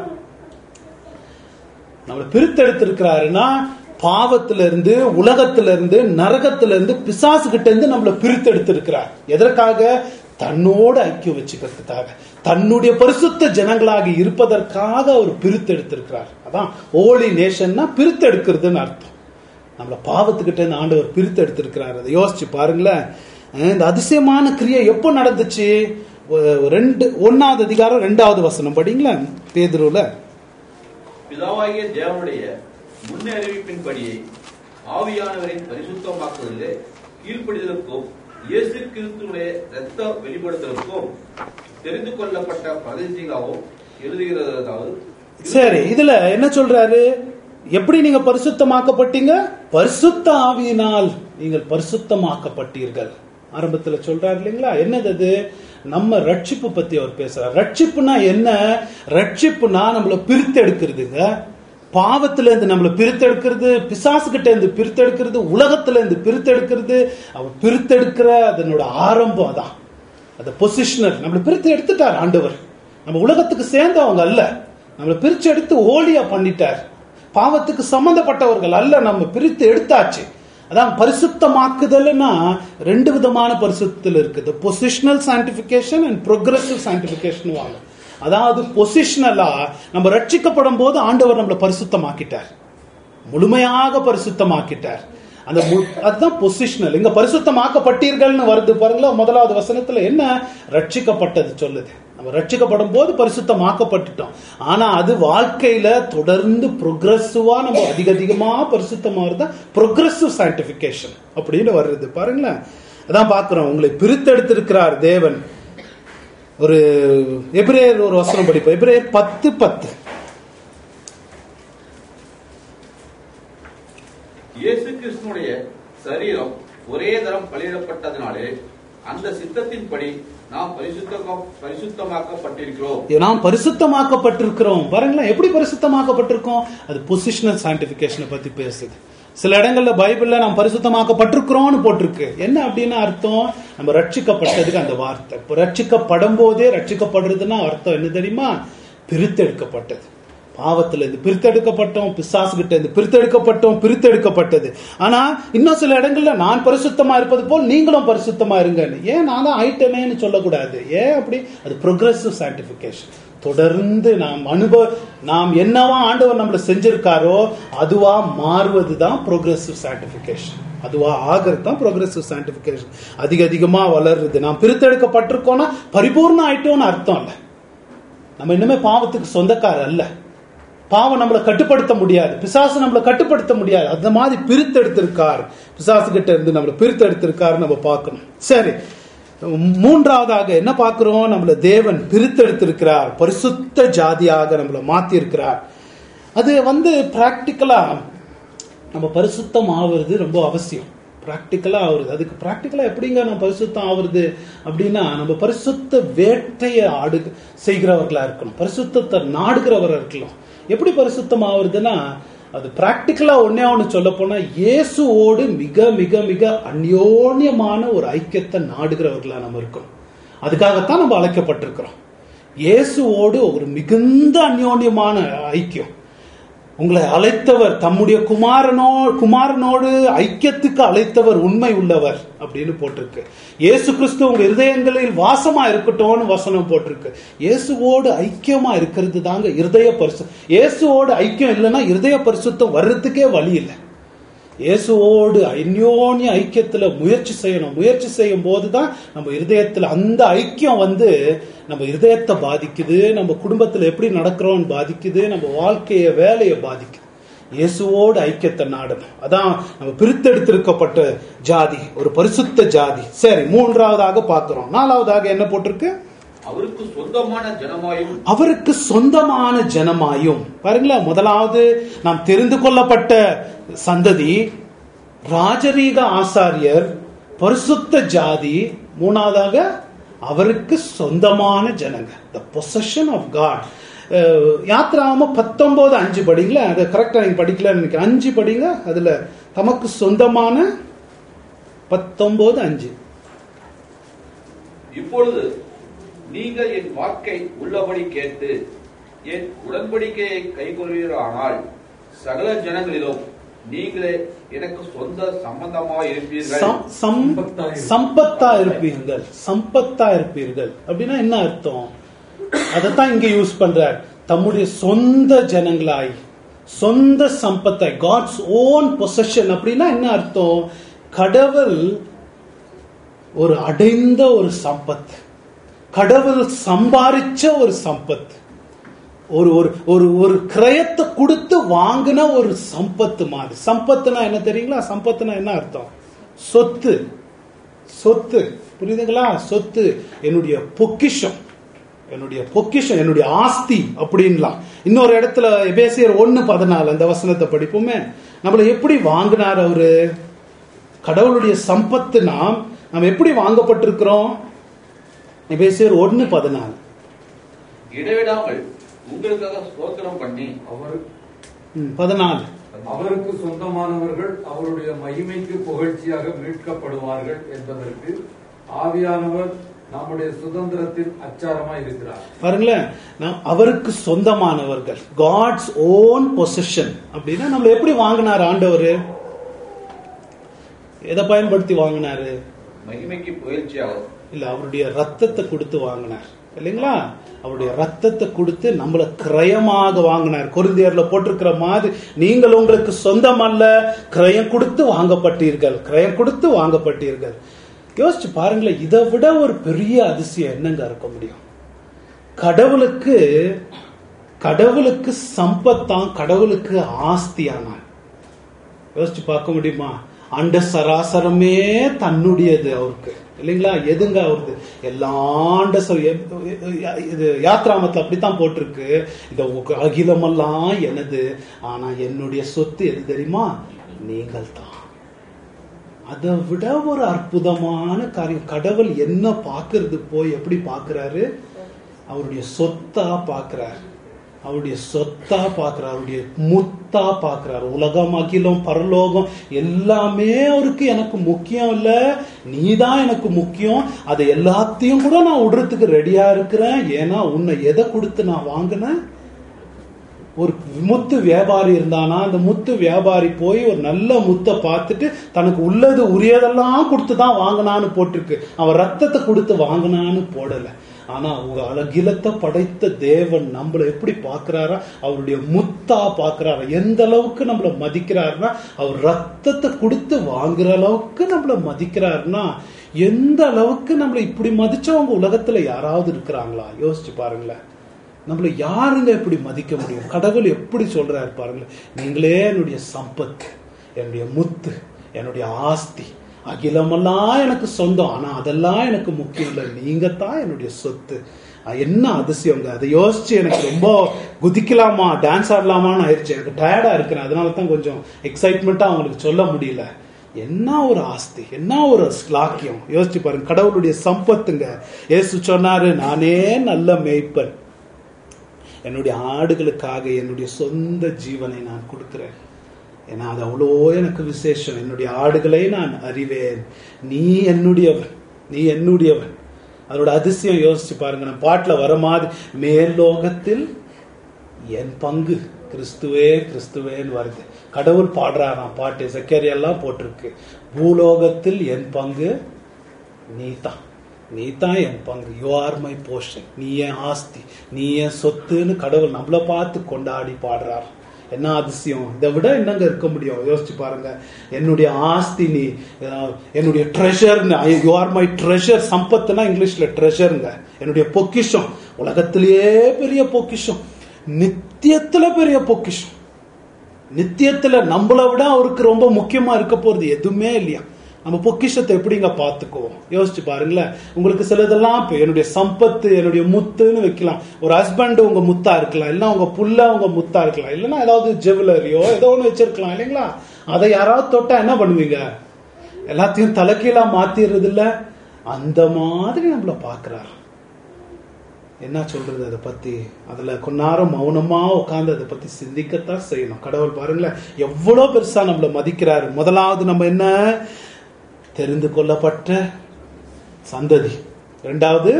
நம்மளை பிரித்தெடுத்திருக்கிறாருன்னா பாவத்துல இருந்து உலகத்துல இருந்து நரகத்துல இருந்து பிசாசு கிட்ட இருந்து நம்மளை பிரித்தெடுத்திருக்கிறார் எதற்காக தன்னோடு ஐக்கியம் வச்சுக்கிறதுக்காக தன்னுடைய பரிசுத்த ஜனங்களாக இருப்பதற்காக அவர் பிரித்தெடுத்திருக்கிறார் அதான் ஓலி நேஷன்னா பிரித்தெடுக்கிறதுன்னு அர்த்தம் நம்மள பாவத்துக்கிட்ட இருந்து ஆண்டவர் பிரித்தெடுத்திருக்கிறார் அதை யோசிச்சு பாருங்களேன் அஹ் இந்த அதிசயமான கிரியை எப்போ நடந்துச்சு ஒ- ரெண்டு ஒன்னாவது அதிகாரம் ரெண்டாவது வசனம் படிங்களா பேதுருல பிதாவாகிய தேவனுடைய முன்னறிவிப்பின்படியே ஆவியானவரின் பரிசுத்தமாக்குதலே கீழ்ப்படிதலுக்கும் இயேசு கிறிஸ்துடைய இரத்த வெளிப்படுத்தலுக்கும் தெரிந்து கொள்ளப்பட்ட பிரதிநிதிகளாகவும் எழுதுகிறதாவது சரி இதுல என்ன சொல்றாரு எப்படி நீங்க பரிசுத்தமாக்கப்பட்டீங்க பரிசுத்த ஆவியினால் நீங்கள் பரிசுத்தமாக்கப்பட்டீர்கள் ஆரம்பத்துல சொல்றாரு இல்லைங்களா என்னது அது நம்ம ரட்சிப்பு பத்தி அவர் பேசுறார் ரட்சிப்புனா என்ன ரட்சிப்புனா நம்மள பிரித்தெடுக்கிறதுங்க பாவத்துல இருந்து நம்மள பிரித்தெடுக்கிறது பிசாசு கிட்ட இருந்து பிரித்தெடுக்கிறது உலகத்துல இருந்து பிரித்தெடுக்கிறது அவர் பிரித்தெடுக்கிற அதனோட ஆரம்பம் அதான் அந்த பொசிஷனர் நம்மளை பிரித்து எடுத்துட்டார் ஆண்டவர் நம்ம உலகத்துக்கு சேர்ந்தவங்க அல்ல நம்மளை பிரிச்சு எடுத்து ஓலியா பண்ணிட்டார் பாவத்துக்கு சம்பந்தப்பட்டவர்கள் அல்ல நம்ம பிரித்து எடுத்தாச்சு அதான் பரிசுத்தமாக்குதல்னா ரெண்டு விதமான பரிசுத்தல் இருக்குது positional sanctification and progressive sanctification வாங்க அதாவது பொசிஷனலா நம்ம ரட்சிக்கப்படும் போது ஆண்டவர் நம்மளை பரிசுத்தமாக்கிட்டார் முழுமையாக பரிசுத்தமாக்கிட்டார் அந்த மு- அதுதான் பொசிஷனல் இங்க பரிசுத்தமாக்கப்பட்டீர்கள்னு வருது பாருங்களா முதலாவது வசனத்துல என்ன ரட்சிக்கப்பட்டது சொல்லுது நம்ம ரட்சிக்கப்படும் போது பரிசுத்தமாக்கப்பட்டுட்டோம் ஆனா அது வாழ்க்கையில தொடர்ந்து ப்ரொக்ரெசிவா நம்ம அதிக அதிகமா பரிசுத்தமா இருந்தா ப்ரொக்ரெசிவ் சான்டிபிகேஷன் அப்படின்னு வருது பாருங்களேன் அதான் பாக்குறோம் உங்களை பிரித்தெடுத்திருக்கிறார் தேவன் ஒரு எபிரேயர் ஒரு வசனம் படிப்போம் எபிரேயர் பத்து பத்து இயேசு கிறிஸ்துனுடைய சரீரம் ஒரே தரம் பலியிடப்பட்டதினாலே அந்த சித்தத்தின்படி நாம் பரிசுத்த பரிசுத்தமாக்கப்பட்டிருக்கிறோம் நாம் பரிசுத்தமாக்கப்பட்டிருக்கிறோம் பாருங்களேன் எப்படி பரிசுத்தமாக்கப்பட்டிருக்கோம் அது பொசிஷனல் சான்டிபிகேஷனை பத்தி பேசுது சில இடங்கள்ல பைபிள்ல நாம் பரிசுத்தமாக்கப்பட்டிருக்கிறோம்னு போட்டிருக்கு என்ன அப்படின்னு அர்த்தம் நம்ம ரட்சிக்கப்பட்டதுக்கு அந்த வார்த்தை இப்போ ரட்சிக்கப்படும் போதே ரட்சிக்கப்படுறதுன்னா அர்த்தம் என்ன தெரியுமா பிரித்தெடுக்கப்பட்டது பாவத்துல இருந்து பிரித்தெடுக்கப்பட்டோம் பிசாசு கிட்ட இருந்து பிரித்தெடுக்கப்பட்டோம் பிரித்தெடுக்கப்பட்டது ஆனா இன்னும் சில இடங்கள்ல நான் பரிசுத்தமா இருப்பது போல் நீங்களும் பரிசுத்தமா இருங்கன்னு ஏன் நான் தான் ஆயிட்டமேன்னு சொல்லக்கூடாது ஏன் அப்படி அது ப்ரொக்ரெசிவ் சான்டிபிகேஷன் தொடர்ந்து நாம் அனுபவ நாம் என்னவா ஆண்டவர் நம்மள செஞ்சிருக்காரோ அதுவா மாறுவது தான் ப்ரோக்ரஸிவ் சான்டிபிகேஷன் அதுவா ஆகிறது தான் ப்ரோக்ரஸிவ் சான்டிபிகேஷன் அதிக அதிகமா வளருது நாம் பிரித்தெடுக்கப்பட்டிருக்கோம்னா பரிபூர்ணம் ஆயிட்டோம்னு அர்த்தம் இல்லை நம்ம இன்னுமே பாவத்துக்கு சொந்தக்காரர் அல்ல பாவம் நம்மளை கட்டுப்படுத்த முடியாது பிசாசு நம்மளை கட்டுப்படுத்த முடியாது அந்த மாதிரி பிரித்தெடுத்திருக்கார் பிசாசு கிட்ட இருந்து நம்மளை பிரித்தெடுத்திருக்காரு நம்ம பார்க்கணும் சரி மூன்றாவதாக என்ன பார்க்கிறோம் நம்மள தேவன் பிரித்தெடுத்திருக்கிறார் பரிசுத்த ஜாதியாக நம்மளை மாத்தி இருக்கிறார் அது வந்து பிராக்டிக்கலா நம்ம பரிசுத்தம் ஆகுறது ரொம்ப அவசியம் பிராக்டிக்கலா ஆகுறது அதுக்கு பிராக்டிக்கலா எப்படிங்க நம்ம பரிசுத்தம் ஆகுறது அப்படின்னா நம்ம பரிசுத்த வேட்டையை ஆடு செய்கிறவர்களா இருக்கணும் பரிசுத்தத்தை நாடுகிறவரா இருக்கலாம் எப்படி பரிசுத்தம் ஆகுறதுன்னா அது பிராக்டிக்கலா ஒன்னே ஒன்று சொல்ல போனா இயேசுவோடு மிக மிக மிக அந்யோன்யமான ஒரு ஐக்கியத்தை நாடுகிறவர்களா நம்ம இருக்கணும் அதுக்காகத்தான் நம்ம அழைக்கப்பட்டிருக்கிறோம் இயேசுவோடு ஒரு மிகுந்த அந்யோன்யமான ஐக்கியம் உங்களை அழைத்தவர் தம்முடைய குமாரனோ குமாரனோடு ஐக்கியத்துக்கு அழைத்தவர் உண்மை உள்ளவர் அப்படின்னு போட்டிருக்கு இயேசு கிறிஸ்து உங்க இருதயங்களில் வாசமா இருக்கட்டும்னு வசனம் போட்டிருக்கு இயேசுவோடு ஐக்கியமா இருக்கிறது தாங்க இருதய பரிசு இயேசுவோடு ஐக்கியம் இல்லைன்னா இருதய பரிசுத்தம் வர்றதுக்கே வழி இல்லை இயேசுவோடு அந்யோன்ய ஐக்கியத்துல முயற்சி செய்யணும் முயற்சி செய்யும் போதுதான் நம்ம இருதயத்துல அந்த ஐக்கியம் வந்து நம்ம இருதயத்தை பாதிக்குது நம்ம குடும்பத்துல எப்படி நடக்கிறோம்னு பாதிக்குது நம்ம வாழ்க்கைய வேலையை பாதிக்குது இயேசுவோடு ஐக்கியத்தை நாடணும் அதான் நம்ம பிரித்தெடுத்திருக்கப்பட்ட ஜாதி ஒரு பரிசுத்த ஜாதி சரி மூன்றாவதாக பார்க்கிறோம் நாலாவதாக என்ன போட்டிருக்கு அவருக்கு சொந்தமான ஜனமாயும் அவருக்கு சொந்தமான ஜனமாயும் பாருங்களேன் முதலாவது நாம் தெரிந்து கொள்ளப்பட்ட சந்ததி ராஜரீக ஆசாரியர் பரிசுத்த ஜாதி மூணாவதாக அவருக்கு சொந்தமான ஜனங்க த பொசஷன் ஆஃப் காட் யாத்திராம பத்தொன்பது அஞ்சு படிங்களா அதை கரெக்டா நீங்க படிக்கலன்னு நினைக்கிறேன் அஞ்சு படிங்க அதுல தமக்கு சொந்தமான பத்தொன்பது அஞ்சு இப்பொழுது நீங்கள் என் வாக்கை உள்ளபடி கேட்டு என் உடன்படிக்கையை கைக்கொள்வீர்களானால் சகல ஜனங்களிலும் நீங்களே எனக்கு சொந்த சம்பந்தமாக இருப்பீர்கள் சம்- சம்- சம்பத்தா இருப்பீர்கள் சம்பத்தா இருப்பீர்கள் அப்படின்னா என்ன அர்த்தம் அதைத்தான் இங்க யூஸ் பண்றார் தம்முடைய சொந்த ஜனங்களாய் சொந்த சம்பத்தாய் காட்ஸ் ஓன் பொசஷன் அப்படின்னா என்ன அர்த்தம் கடவுள் ஒரு அடைந்த ஒரு சம்பத் கடவுள் சம்பாரிச்ச ஒரு சம்பத் ஒரு ஒரு ஒரு ஒரு கிரயத்தை கொடுத்து வாங்கின ஒரு சம்பத்து மாதிரி சம்பத்துனா என்ன தெரியுங்களா சம்பத்துனா என்ன அர்த்தம் சொத்து சொத்து புரியுதுங்களா சொத்து என்னுடைய பொக்கிஷம் என்னுடைய பொக்கிஷம் என்னுடைய ஆஸ்தி அப்படின்லாம் இன்னொரு இடத்துல எபேசியர் ஒன்னு பதினாலு அந்த வசனத்தை படிப்போமே நம்மளை எப்படி வாங்கினார் அவரு கடவுளுடைய சம்பத்து நாம் நாம் எப்படி வாங்கப்பட்டிருக்கிறோம் எபேசியர் ஒன்னு பதினாலு இடைவிடாமல் உங்களுக்காக ஸ்தோத்திரம் பண்ணி அவர் ம், பதினாலு அவருக்கு சொந்தமானவர்கள் அவருடைய மகிமைக்கு புகழ்ச்சியாக மீட்கப்படுவார்கள் என்பதற்கு ஆவியானவர் நம்முடைய சுதந்திரத்தின் அச்சாரமாய் இருக்கிறார் பாருங்களேன் நாம் அவருக்கு சொந்தமானவர்கள் காட்ஸ் ஓன் பொசிஷன் அப்படின்னா நம்மள எப்படி வாங்கினார் ஆண்டவர் எதை பயன்படுத்தி வாங்கினாரு மகிமைக்கு புகழ்ச்சியாகும் இல்ல அவருடைய ரத்தத்தை கொடுத்து வாங்கினார் இல்லைங்களா அவருடைய ரத்தத்தை கொடுத்து நம்மள கிரயமாக வாங்கினார் கொரிந்தியர்ல போட்டிருக்கிற மாதிரி நீங்கள் உங்களுக்கு சொந்தம் அல்ல கிரயம் கொடுத்து வாங்கப்பட்டீர்கள் கிரயம் கொடுத்து வாங்கப்பட்டீர்கள் யோசிச்சு பாருங்களேன் இதை விட ஒரு பெரிய அதிசயம் என்னங்க இருக்க முடியும் கடவுளுக்கு கடவுளுக்கு சம்பத்தான் கடவுளுக்கு ஆஸ்தியானான் யோசிச்சு பார்க்க முடியுமா அண்ட சராசரமே தன்னுடையது அவருக்கு இல்லைங்களா எதுங்க அவருது எல்லா அண்ட சர- எ- இது யாத்ராமத்துல அப்படித்தான் போட்டிருக்கு இந்த உக- அகிலமெல்லாம் எனது ஆனா என்னுடைய சொத்து எது தெரியுமா நீங்கள் தான் அதை விட ஒரு அற்புதமான காரியம் கடவுள் என்ன பார்க்கறது போய் எப்படி பார்க்கறாரு அவருடைய சொத்தா பார்க்கறாரு அவருடைய சொத்தா பார்க்கிறார் அவருடைய முத்தா பார்க்கிறார் உலகம் அகிலம் பரலோகம் எல்லாமே அவருக்கு எனக்கு முக்கியம் இல்ல நீதான் எனக்கு முக்கியம் அதை எல்லாத்தையும் கூட நான் விடுறதுக்கு ரெடியா இருக்கிறேன் ஏன்னா உன்னை எதை கொடுத்து நான் வாங்கினேன் ஒரு முத்து வியாபாரி இருந்தானா அந்த முத்து வியாபாரி போய் ஒரு நல்ல முத்தை பார்த்துட்டு தனக்கு உள்ளது உரியதெல்லாம் கொடுத்து தான் வாங்கினான்னு போட்டிருக்கு அவன் ரத்தத்தை கொடுத்து வாங்கினான்னு போடல ஆனா அவங்க அழகிலத்தை படைத்த தேவன் நம்மளை எப்படி பார்க்கிறாரா அவருடைய முத்தா பார்க்கிறாரா எந்த அளவுக்கு நம்மளை மதிக்கிறாருன்னா அவர் ரத்தத்தை கொடுத்து வாங்குற அளவுக்கு நம்மளை மதிக்கிறாருன்னா எந்த அளவுக்கு நம்மளை இப்படி மதிச்சவங்க உலகத்துல யாராவது இருக்கிறாங்களா யோசிச்சு பாருங்களேன் நம்மளை யாருங்க இப்படி மதிக்க முடியும் கடவுள் எப்படி சொல்றாரு பாருங்களேன் நீங்களே என்னுடைய சம்பத்து என்னுடைய முத்து என்னுடைய ஆஸ்தி அகிலமெல்லாம் எனக்கு சொந்தம் ஆனா அதெல்லாம் எனக்கு முக்கியம் இல்லை நீங்க தான் என்னுடைய சொத்து அஹ் என்ன அதிசயங்க அதை யோசிச்சு எனக்கு ரொம்ப குதிக்கலாமா டான்ஸ் ஆடலாமான்னு ஆயிடுச்சு எனக்கு டயர்டா இருக்கிறேன் அதனால தான் கொஞ்சம் எக்ஸைட்மெண்ட்டா அவங்களுக்கு சொல்ல முடியல என்ன ஒரு ஆஸ்தி என்ன ஒரு ஸ்லாக்கியம் யோசிச்சு பாருங்க கடவுளுடைய சம்பத்துங்க ஏசு சொன்னாரு நானே நல்ல மேய்ப்பன் என்னுடைய ஆடுகளுக்காக என்னுடைய சொந்த ஜீவனை நான் கொடுக்கிறேன் ஏன்னா அது அவ்வளோ எனக்கு விசேஷம் என்னுடைய ஆடுகளை நான் அறிவேன் நீ என்னுடையவன் நீ என்னுடையவன் அதோட அதிசயம் யோசிச்சு பாருங்க நான் பாட்டுல வர மாதிரி மேல்லோகத்தில் என் பங்கு கிறிஸ்துவே கிறிஸ்துவேன்னு வருது கடவுள் பாடுறாராம் பாட்டு செக்கரியெல்லாம் போட்டிருக்கு பூலோகத்தில் என் பங்கு நீதான் நீ தான் என் பங்கு யூ ஆர் மை போர்ஷன் நீ என் ஆஸ்தி நீ என் சொத்துன்னு கடவுள் நம்மளை பார்த்து கொண்டாடி பாடுறார் என்ன அதிசயம் இதை விட என்னங்க இருக்க முடியும் யோசிச்சு பாருங்க என்னுடைய ஆஸ்தி நீ அஹ், என்னுடைய treasure you are my treasure சம்பத்துனா இங்கிலீஷ்ல ட்ரெஷருங்க என்னுடைய பொக்கிஷம் உலகத்திலேயே பெரிய பொக்கிஷம் நித்தியத்துல பெரிய பொக்கிஷம் நித்தியத்துல நம்மளை விட அவருக்கு ரொம்ப முக்கியமா இருக்க போறது எதுவுமே இல்லையா நம்ம பொக்கிஷத்தை எப்படிங்க பார்த்துக்குவோம் யோசிச்சு பாருங்களேன் உங்களுக்கு சிலதெல்லாம் இப்போ என்னுடைய சம்பத்து என்னுடைய முத்துன்னு வைக்கலாம் ஒரு ஹஸ்பண்ட் உங்க முத்தா இருக்கலாம் இல்லைன்னா உங்க புள்ள உங்க முத்தா இருக்கலாம் இல்லைன்னா ஏதாவது ஜுவல்லரியோ ஏதோ ஒன்று வச்சிருக்கலாம் இல்லைங்களா அதை யாராவது தொட்டா என்ன பண்ணுவீங்க எல்லாத்தையும் தலைக்கீழா மாத்திடுறது இல்ல அந்த மாதிரி நம்மள பாக்குறாரு என்ன சொல்றது அதை பத்தி அதுல கொஞ்ச நேரம் மௌனமா உட்கார்ந்து அதை பத்தி சிந்திக்கத்தான் செய்யணும் கடவுள் பாருங்களேன் எவ்வளவு பெருசா நம்மள மதிக்கிறாரு முதலாவது நம்ம என்ன தெரிந்து கொள்ளப்பட்ட சந்ததி இரண்டாவது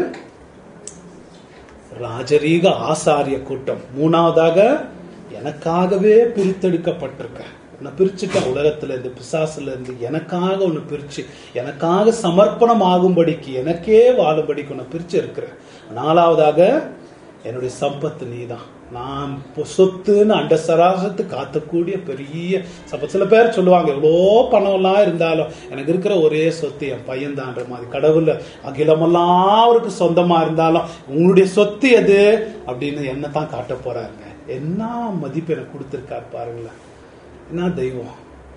ராஜரீக ஆசாரிய கூட்டம் மூணாவதாக எனக்காகவே பிரித்தெடுக்கப்பட்டிருக்க உன்னை பிரிச்சுட்டேன் உலகத்துல இருந்து பிசாசுல இருந்து எனக்காக உன்னை பிரிச்சு எனக்காக சமர்ப்பணம் ஆகும்படிக்கு எனக்கே வாழும்படிக்கு உன்னை பிரிச்சு இருக்கிறேன் நாலாவதாக என்னுடைய சம்பத்து நீதான் நான் இப்போ சொத்துன்னு அண்ட சராசத்து காத்தக்கூடிய பெரிய சம்பத்து சில பேர் சொல்லுவாங்க எவ்வளோ பணம்லாம் இருந்தாலும் எனக்கு இருக்கிற ஒரே சொத்து என் பையன்தான்ற மாதிரி கடவுள் அகிலமெல்லாம் அவருக்கு சொந்தமா இருந்தாலும் உங்களுடைய சொத்து எது அப்படின்னு என்ன தான் காட்ட போறாருங்க என்ன மதிப்பு எனக்கு கொடுத்துருக்காரு பாருங்களேன் என்ன தெய்வம்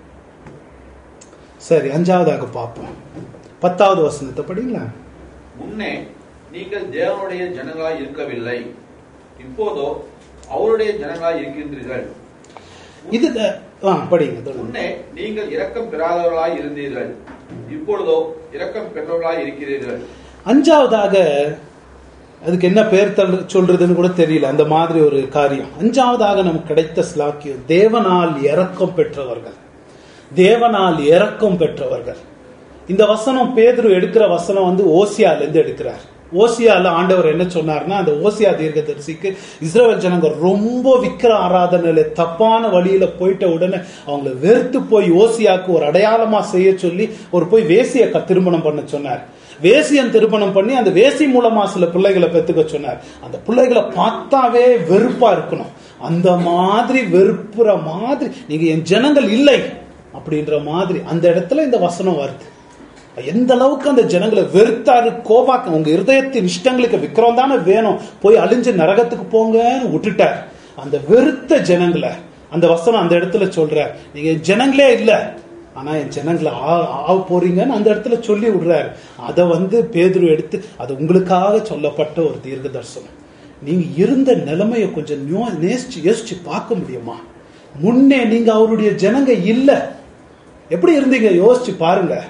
சரி அஞ்சாவதாக பார்ப்போம் பத்தாவது வசனத்தை படிங்களா முன்னே நீங்கள் தேவனுடைய ஜனங்களாய் இருக்கவில்லை இப்போதோ அவருடைய ஜனங்களாய் இருக்கின்றீர்கள் இது த- ஆ படிங்க தொடருங்க. முன்னே நீங்கள் இரக்கம் பெறாதவர்களாய் இருந்தீர்கள் இப்பொழுதோ இரக்கம் பெற்றவர்களாய் இருக்கிறீர்கள் அஞ்சாவதாக அதுக்கு என்ன பேர் தல் சொல்றதுன்னு கூட தெரியல அந்த மாதிரி ஒரு காரியம் அஞ்சாவதாக நமக்கு கிடைத்த ஸ்லாக்கியம் தேவனால் இரக்கம் பெற்றவர்கள் தேவனால் இரக்கம் பெற்றவர்கள் இந்த வசனம் பேதுரு எடுக்கிற வசனம் வந்து ஓசியால இருந்து எடுக்கிறார் ஓசியால ஆண்டவர் என்ன சொன்னார்னா அந்த ஓசியா தீர்க்கதரிசிக்கு இஸ்ரவேல் ஜனங்க ரொம்ப விக்கிர ஆராதனையில தப்பான வழியில போயிட்ட உடனே அவங்கள வெறுத்து போய் ஓசியாக்கு ஒரு அடையாளமா செய்ய சொல்லி ஒரு போய் வேசிய க- திருமணம் பண்ண சொன்னார் வேசியன் திருமணம் பண்ணி அந்த வேசி மூலமா சில பிள்ளைகளை பெத்துக்க சொன்னார் அந்த பிள்ளைகளை பார்த்தாவே வெறுப்பா இருக்கணும் அந்த மாதிரி வெறுப்புற மாதிரி நீங்க என் ஜனங்கள் இல்லை அப்படின்ற மாதிரி அந்த இடத்துல இந்த வசனம் வருது எந்த அளவுக்கு அந்த ஜனங்களை வெறுத்தாரு கோபாக்க உங்க இருதயத்தின் இஷ்டங்களுக்கு விக்ரம் தானே வேணும் போய் அழிஞ்சு நரகத்துக்கு போங்கன்னு விட்டுட்டார் அந்த வெறுத்த ஜனங்களை அந்த வசனம் அந்த இடத்துல சொல்றார் நீங்க என் ஜனங்களே இல்ல ஆனா என் ஜனங்களை ஆ- ஆக போறீங்கன்னு அந்த இடத்துல சொல்லி விடுறாரு அதை வந்து பேதுரு எடுத்து அது உங்களுக்காக சொல்லப்பட்ட ஒரு தீர்க்க தரிசனம் நீங்க இருந்த நிலைமையை கொஞ்சம் நியோ- நேசிச்சு யோசிச்சு பார்க்க முடியுமா முன்னே நீங்க அவருடைய ஜனங்க இல்ல எப்படி இருந்தீங்க யோசிச்சு பாருங்க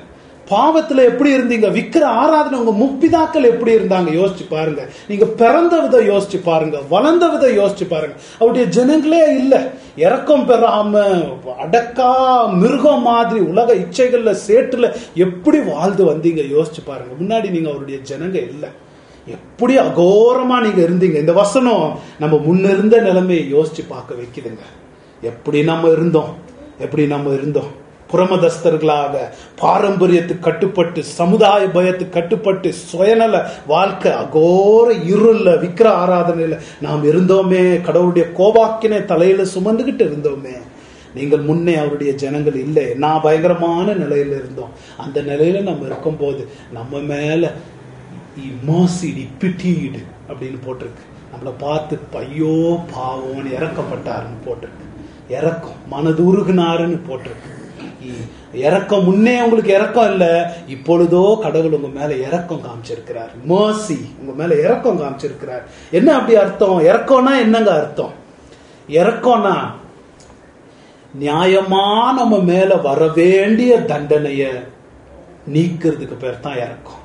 பாவத்துல எப்படி இருந்தீங்க விக்கிர ஆராதனை உங்க முப்பிதாக்கள் எப்படி இருந்தாங்க யோசிச்சு பாருங்க நீங்க பிறந்த விதம் யோசிச்சு பாருங்க வளர்ந்த விதம் யோசிச்சு பாருங்க அவருடைய ஜனங்களே இல்ல இறக்கம் பெறாம அடக்கா மிருகம் மாதிரி உலக இச்சைகள்ல சேற்றுல எப்படி வாழ்ந்து வந்தீங்க யோசிச்சு பாருங்க முன்னாடி நீங்க அவருடைய ஜனங்க இல்ல எப்படி அகோரமா நீங்க இருந்தீங்க இந்த வசனம் நம்ம முன்னிருந்த நிலைமையை யோசிச்சு பார்க்க வைக்குதுங்க எப்படி நம்ம இருந்தோம் எப்படி நம்ம இருந்தோம் புறமதஸ்தர்களாக பாரம்பரியத்துக்கு கட்டுப்பட்டு சமுதாய பயத்துக்கு கட்டுப்பட்டு சுயநல வாழ்க்கை அகோர இருள்ல விக்கிர ஆராதனையில நாம் இருந்தோமே கடவுளுடைய கோபாக்கினை தலையில சுமந்துகிட்டு இருந்தோமே நீங்கள் முன்னே அவருடைய ஜனங்கள் இல்லை நான் பயங்கரமான நிலையில இருந்தோம் அந்த நிலையில நம்ம இருக்கும்போது நம்ம மேல இமாசிடி பிட்டீடு அப்படின்னு போட்டிருக்கு நம்மளை பார்த்து பையோ பாவம்னு இறக்கப்பட்டாருன்னு போட்டிருக்கு இறக்கம் மனதுருகுனாருன்னு போட்டிருக்கு இ- இறக்கம் முன்னே உங்களுக்கு இறக்கம் இல்ல இப்பொழுதோ கடவுள் உங்க மேல இறக்கம் காமிச்சிருக்கிறார் mercy உங்க மேல இறக்கம் காமிச்சிருக்கிறார் என்ன அப்படி அர்த்தம் இறக்கம்னா என்னங்க அர்த்தம் இறக்கம்னா நியாயமா நம்ம மேல வர வேண்டிய தண்டனைய நீக்கிறதுக்கு பேர் தான் இறக்கம்